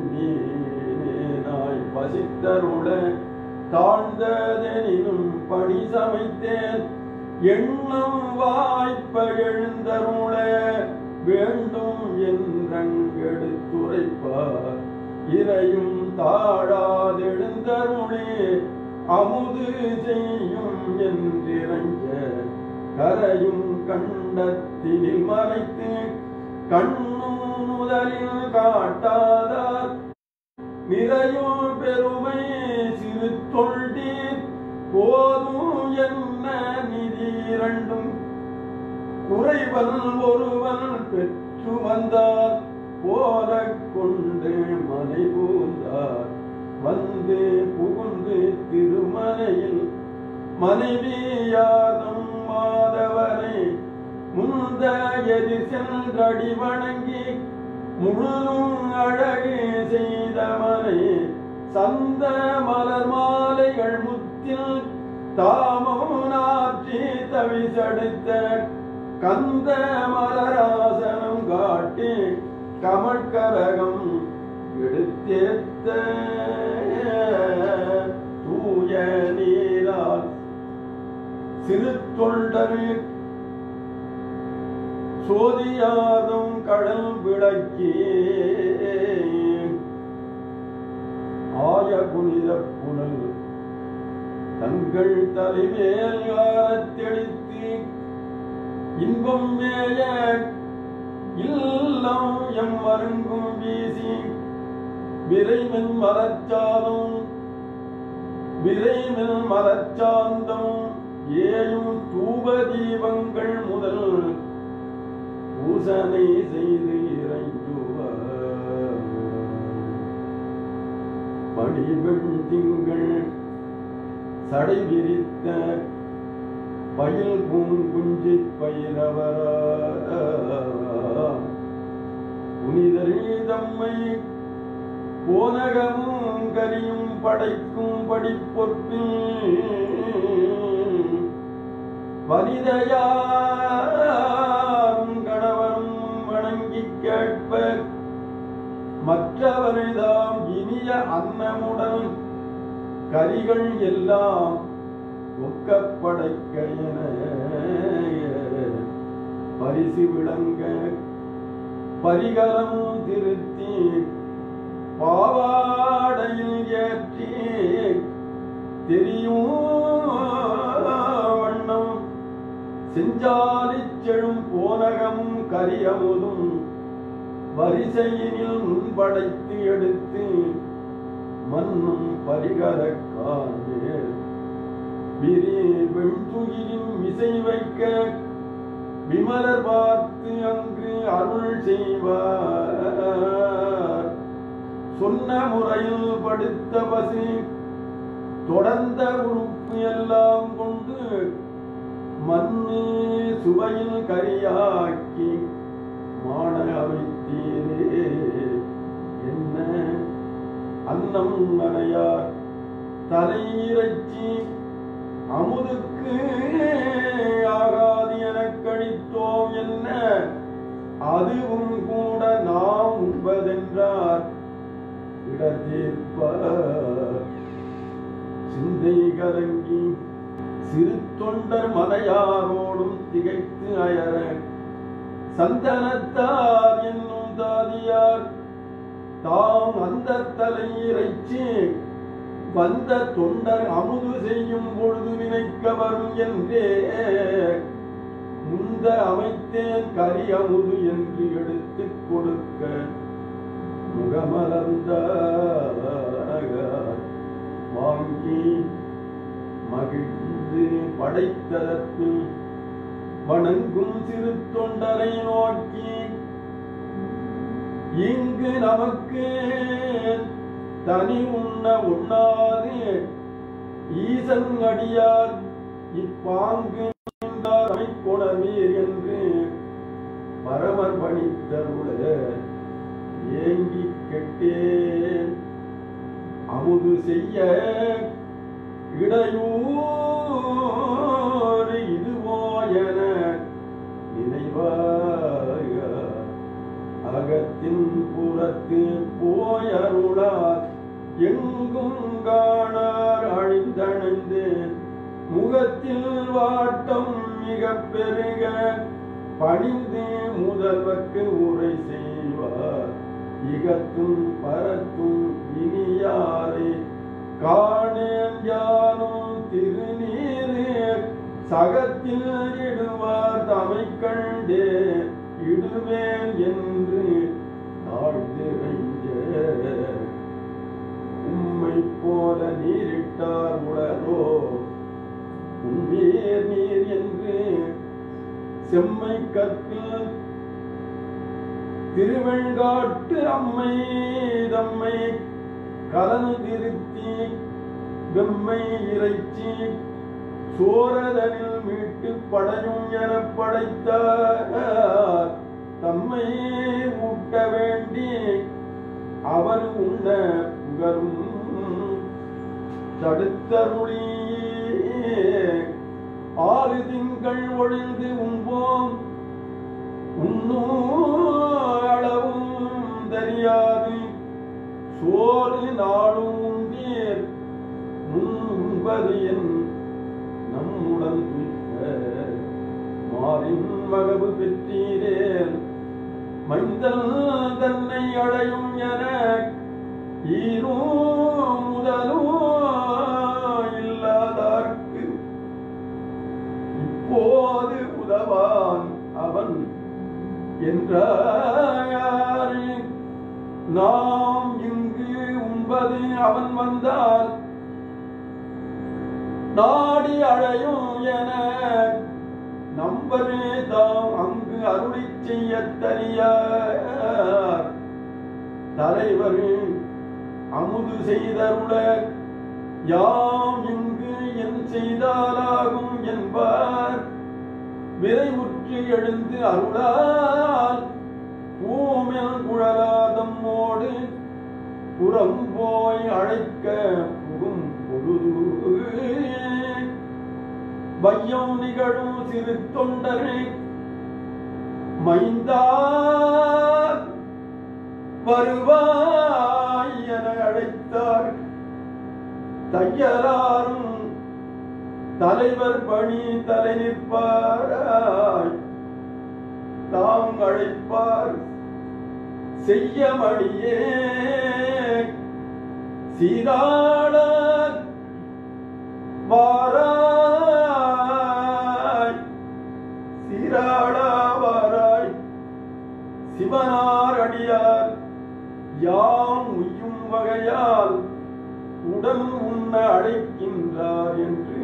பண்ணினாய் பசித்தருள தாழ்ந்ததெனினும் பணி சமைத்தேன் எண்ணம் வாய்ப்ப எழுந்தருள வேண்டும் என்றங்கெடுத்துரைப்பார் இறையும் தாழாதெழுந்தருளே அமுது செய்யும் என்றிறங்க கரையும் கண்டத்தினில் மறைத்து கண்ணும் முதலில் காட்டாதார் நிறையும் பெருமை சிறு தொண்டீர் போதும் என்ன நிதி இரண்டும் குறைவன் ஒருவன் பெற்று வந்தார் போல கொண்டு மனை பூந்தார் வந்து புகுந்து திருமலையில் மனைவியாதம் மாதவரை முந்த எதிர் சென்றடி வணங்கி முழுதும் அழகு செய்தவனை சந்த மலர் மாலைகள் முத்தில் தாமம் நாற்றி தவிசடுத்த கந்த மலராசனம் காட்டி கமழ்கரகம் எடுத்தேத்த தூய நீரால் சிறு தொண்டரு சோதியாதும் கடல் விளக்கி ஆய புனித புனல் தங்கள் தலைமேல் யாரத் தெளித்து இன்பம் மேய இல்லம் எம் மருங்கும் வீசி விரைமின் மரச்சாலும் விரைமில் மரச்சாந்தம் ஏயும் தூப தீபங்கள் முதல் பூசனை செய்து இறைஞ்சுவார் பணிவெண் திங்கள் சடை விரித்த பயில் பூங்குஞ்சி பயிரவரா புனிதர்கள் தம்மை போனகமும் கரியும் படைக்கும் படிப்பொற்பில் வனிதையாரும் கணவரும் வணங்கிக் கேட்ப மற்றவர்தாம் இனிய அன்னமுடன் கரிகள் எல்லாம் ஒக்கப்படைக்க என பரிசு விளங்க பரிகரம் திருத்தி பாவாடையில் ஏற்றி தெரியும் வண்ணம் செஞ்சாலிச் செழும் போனகமும் கரியமுதும் வரிசையினில் முன்படைத்து எடுத்து மன்னும் பரிகரக்கானே விரி வெண்துயிரின் மிசை வைக்க விமலர் பார்த்து அங்கு அருள் செய்வார் சொன்ன முறையில் படுத்த பசி தொடர்ந்த உறுப்பு எல்லாம் கொண்டு மண்ணு சுவையில் கரியாக்கி மாட அமைத்தீரே என்ன அன்னம் நனையார் தலையிறைச்சி அமுதுக்கு ஆகாது எனக் கழித்தோம் என்ன அதுவும் கூட நாம் உண்பதென்றார் இடத்தீர்ப்பார் சிந்தை கலங்கி சிறு தொண்டர் மலையாரோடும் திகைத்து அயர சந்தனத்தார் என்னும் தாதியார் தாம் அந்த தலையிறைச்சி வந்த தொண்டர் அமுது செய்யும் பொழுது நினைக்க வரும் என்றே முந்த அமைத்தேன் கரி அமுது என்று எடுத்துக் கொடுக்க முகமலர்ந்த வாங்கி மகிழ்ந்து படைத்ததற்கு வணங்கும் சிறு தொண்டரை நோக்கி இங்கு நமக்கு தனி உண்ண உண்ணாது ஈசன் அடியார் இப்பாங்கு கொணவீர் என்று பரமர் பணித்தருள ஏங்கி கெட்டேன் அமுது செய்ய இடையூறு இதுவோ என நினைவாய அகத்தின் புறத்து போயருளார் எங்கும் காணார் அழிந்தணைந்து முகத்தில் வாட்டம் மிக பெருக பணிந்து முதல்வர்க்கு உரை செய்வார் இகத்தும் பரத்தும் இனியாரை காணேன் யானும் திருநீரு சகத்தில் இடுவார் தமை கண்டே இடுவேன் என்று தாழ்ந்திரைஞ்ச உம்மை போல நீரிட்டார் உளரோ உண்மையேர் நீர் என்று செம்மை கற்பில் திருவெண்காட்டு அம்மை தம்மை கலந்திருத்தி வெம்மை இறைச்சி சோரதனில் மீட்டு படையும் என படைத்தார் தம்மை ஊட்ட வேண்டி அவர் உண்ண புகரும் தடுத்தருளி ஆறு திங்கள் ஒழிந்து உண்போம் உண்ணும் அளவும் தெரியாது சோறு நாளும் உண்டீர் முன்பது என் நம்முடன் துய்க்க மாறின் மகவு பெற்றீரேன் மைந்தல் தன்னை அடையும் என ஈரும் முதலும் இல்லாத என்றார் நாம் இங்கு உண்பது அவன் வந்தால் நாடி அழையும் என நம்பரே தாம் அங்கு அருளி செய்ய தனியார் தலைவர் அமுது செய்தருள யாம் இங்கு என் செய்தாலாகும் என்பார் விரைவுற்று எழுந்து அருளால் பூமில் குழலாதம்மோடு புறம் போய் அழைக்க புகும் பொழுது வையம் நிகழும் சிறு தொண்டரை மைந்தா வருவாய் என அழைத்தார் தையலாரும் தலைவர் பணி தலை நிற்பாராய் தாம் அழைப்பார் செய்ய மடியே சீராள வாராய் சீராளா வாராய் சிவனார் அடியார் யாம் உய்யும் வகையால் உடன் உண்ண அழைக்கின்றார் என்று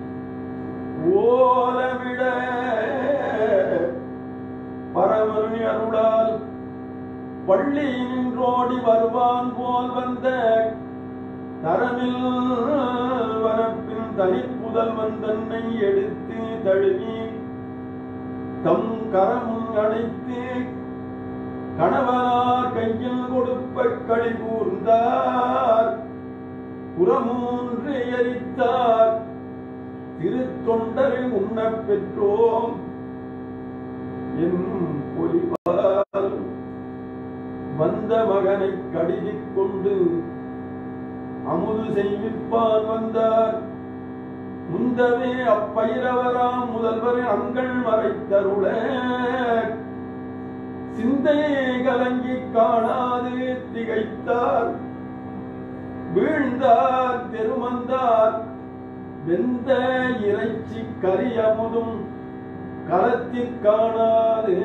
ஓலவிட பரமருணி அருளால் பள்ளி நின்றோடி வருவான் போல் வந்த தரமில் வரப்பின் தனிப்புதல்வன் தன்னை எடுத்து தழுவி தம் கரமும் அணைத்து கணவனார் கையில் கொடுப்ப களி கூர்ந்தார் புறமூன்று எரித்தார் திருத்தொண்டரை உண்ணப் பெற்றோம் என்னும் பொலிவால் வந்த மகனை கடிதிக் கொண்டு அமுது செய்விப்பான் வந்தார் முந்தவே அப்பைரவராம் முதல்வர் அங்கள் மறைத்தருள சிந்தையை கலங்கி காணாது திகைத்தார் வீழ்ந்தார் தெருமந்தார் வெந்த இறைச்சி கரியமுதும் களத்தில் காணாது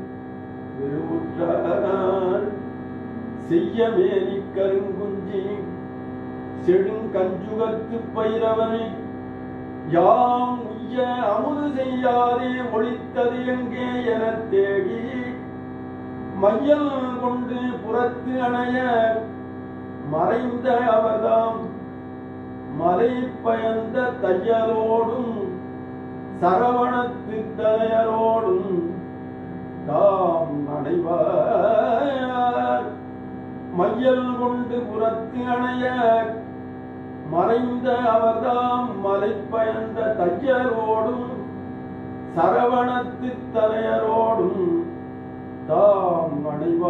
விருவுற்றார் செய்ய மேனி கருங்குஞ்சி செடுங்கஞ்சுகத்து பயிரவனை யாம் உய்ய அமுது செய்யாதே ஒழித்தது எங்கே எனத் தேடி மையல் கொண்டு புறத்து அணைய மறைந்த அவர்தாம் மலை பயந்த தையலோடும் சரவணத்து தலையரோடும் தாம் அடைவார் மையல் கொண்டு புறத்து அணைய மறைந்த அவர்தாம் மலை பயந்த தையரோடும் சரவணத்து தலையரோடும் தாம்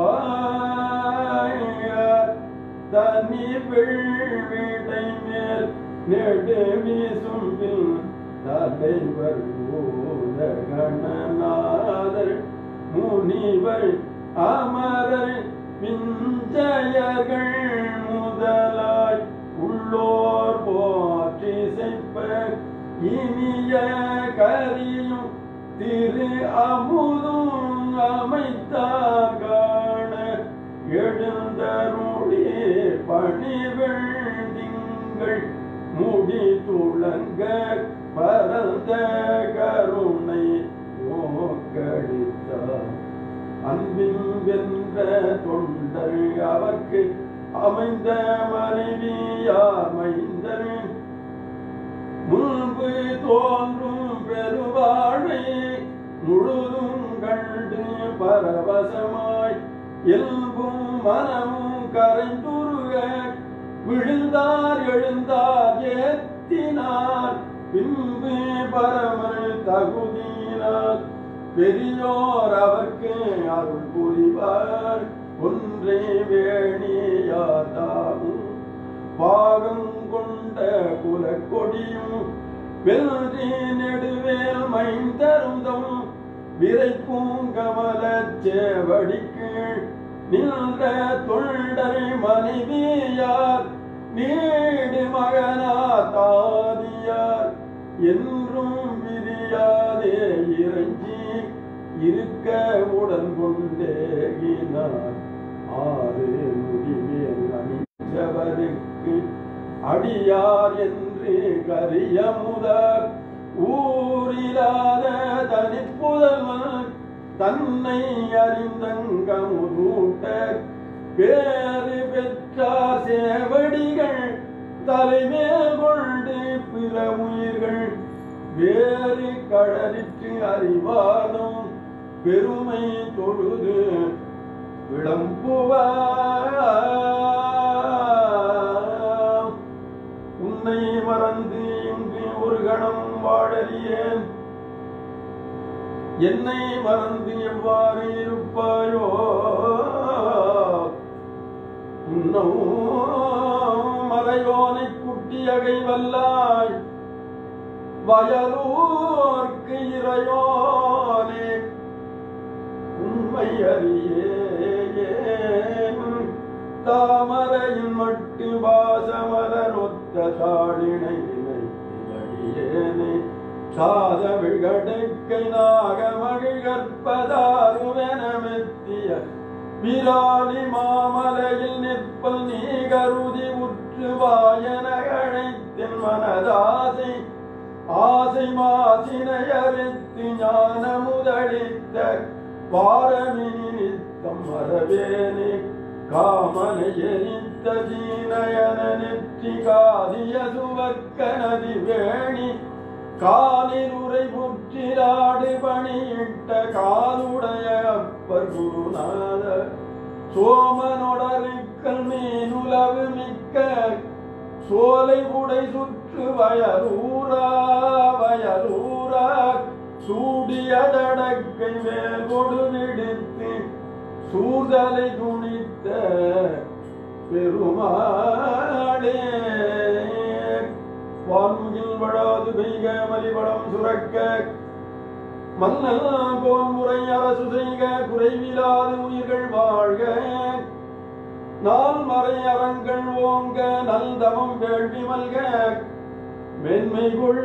அணைவார் தனி வீட்டை மேல் நெடு வீசும்பில் தலைவர் போத கணநாதர் முனிவர் அமரர் பிஞ்சயர்கள் முதலாய் உள்ளோர் போற்றி செய்ப்ப இனிய கரியும் திரு அமுதும் அமைத்தார் காண எழுந்தருளே பணிவெண்டிங்கள் முடி துளங்க பரந்த கருணை ஓக்களித்தார் அன்பின் வென்ற தொண்டர் அவர்க்கு அமைந்த மனைவியார் மைந்தர் முன்பு தோன்றும் பெருவாழை முழுதும் கண்டு பரவசமாய் எல்பும் மனமும் கரைந்துருக விழுந்தார் எழுந்தார் ஏத்தினார் பின்பு பரமர் தகுதியினார் பெரியோர் அவர்க்கு அருள் புரிவார் ஒன்றே வேணியாதாவும் பாகம் கொண்ட குலக்கொடியும் வெல்றி நெடுவேல் மைந்தருந்தம் விரை பூங்கமல சேவடிக்கு நின்ற தொண்டரை மனைவியார் நீடு மகனா தாதியார் என்றும் விரியாதே இறைஞ்சி இருக்க உடன் கொண்டு அணிந்தார் ஆறு முடிமேல் அணிந்தவருக்கு அடியார் என்று கரிய முதல் ஊரிலாத தனிப்புதல்வன் தன்னை அறிந்தங்கமுதூட்ட பேறு பெற்றார் சேவடிகள் தலைமேல் கொண்டு பிற உயிர்கள் வேறு கடலிற்று அறிவாலும் பெருமை தொழுது விளம்புவார் உன்னை மறந்து இங்கு ஒரு கணம் வாழறியேன் என்னை மறந்து எவ்வாறு இருப்பாயோ உன்னவும் மலையோனை குட்டியகை வல்லாய் வயலூர்க்கு இறையோனே உண்மை அறியேன் தாமரையின் மட்டு வாசமலர் ஒத்த தாளினை அடியேனே சாத விகடைக்கை நாகமகிழ் கற்பதாருவெனமெத்திய விராலி மாமலையில் நிற்பல் நீ கருதி உற்று வாயன அழைத்தின் மனதாசை ஆசை மாசினை அறித்து ஞான முதலித்த பாரமினி நித்தம் மரவேனே காமனை எரித்த தீனயன நெற்றி காதிய சுவர்க்க நதி வேணி காலில் உரை புற்றிலாடு பணியிட்ட காலுடைய அப்பர் குருநாத சோமனொடருக்கல் மீனுலவு மிக்க சோலை உடை சுற்று வயலூரா வயலூரா சூடிய தடக்கை மேல் கொடு விடுத்து சூதலை துணித்த பெருமாளே வான்முகில் வடாது பெய்க மலிவளம் சுரக்க மன்னல் போன் முறை அரசு செய்க குறைவிலாது உயிர்கள் வாழ்க நாள் மறை அறங்கள் ஓங்க நல்தவம் வேள்வி மல்க மென்மை கொள்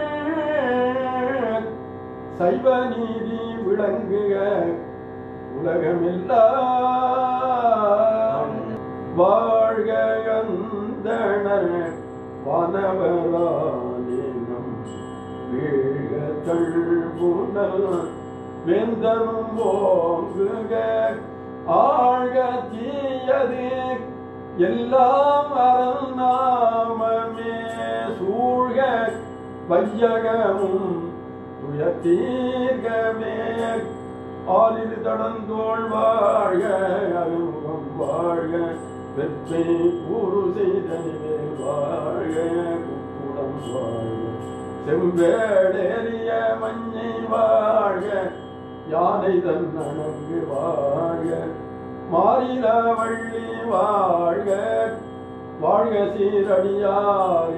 சைவ நீதி விளங்குக உலகமெல்லாம் வாழ்க அந்தணர் வனவராலினம் வீழ்க தள்புணல் வெந்தரும் ஓங்குக ஆழ்க தீயது எல்லாம் அரணாமமே சூழ்க வையகமும் துயத்தீர்கமே ஆலிது தடந்தோள் வாழ்க அருமுகம் வாழ்க வெற்றி கூறு செய்தனிவேல் வாழ்க குக்குடம் வாழ்க செம்பேடேறிய மஞ்சை வாழ்க யானை தன் நனங்கு வாழ்க மாறில வள்ளி வாழ்க வாழ்க சீரடியார்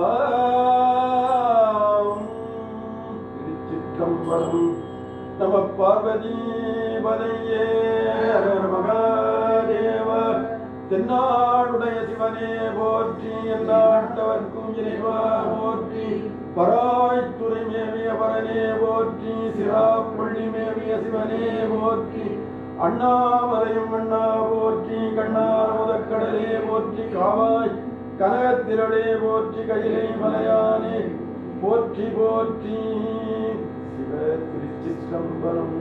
எல்லாம் திருச்சிற்றம்பலம் நம பார்வதி பதையே ஹர மகாதேவ தென்னாடுடைய சிவனே போற்றி எல்லாட்டவர்க்கும் இறைவா போற்றி பராய்த்துறை மேவிய பரனே போற்றி சிராப்பள்ளி மேவிய சிவனே போற்றி அண்ணாமலையும் அண்ணா போற்றி கண்ணார் முதக்கடலே போற்றி காவாய் கனகத்திரளே போற்றி கையிலை மலையானே போற்றி போற்றி சிவ திருச்சிற்றம்பலம்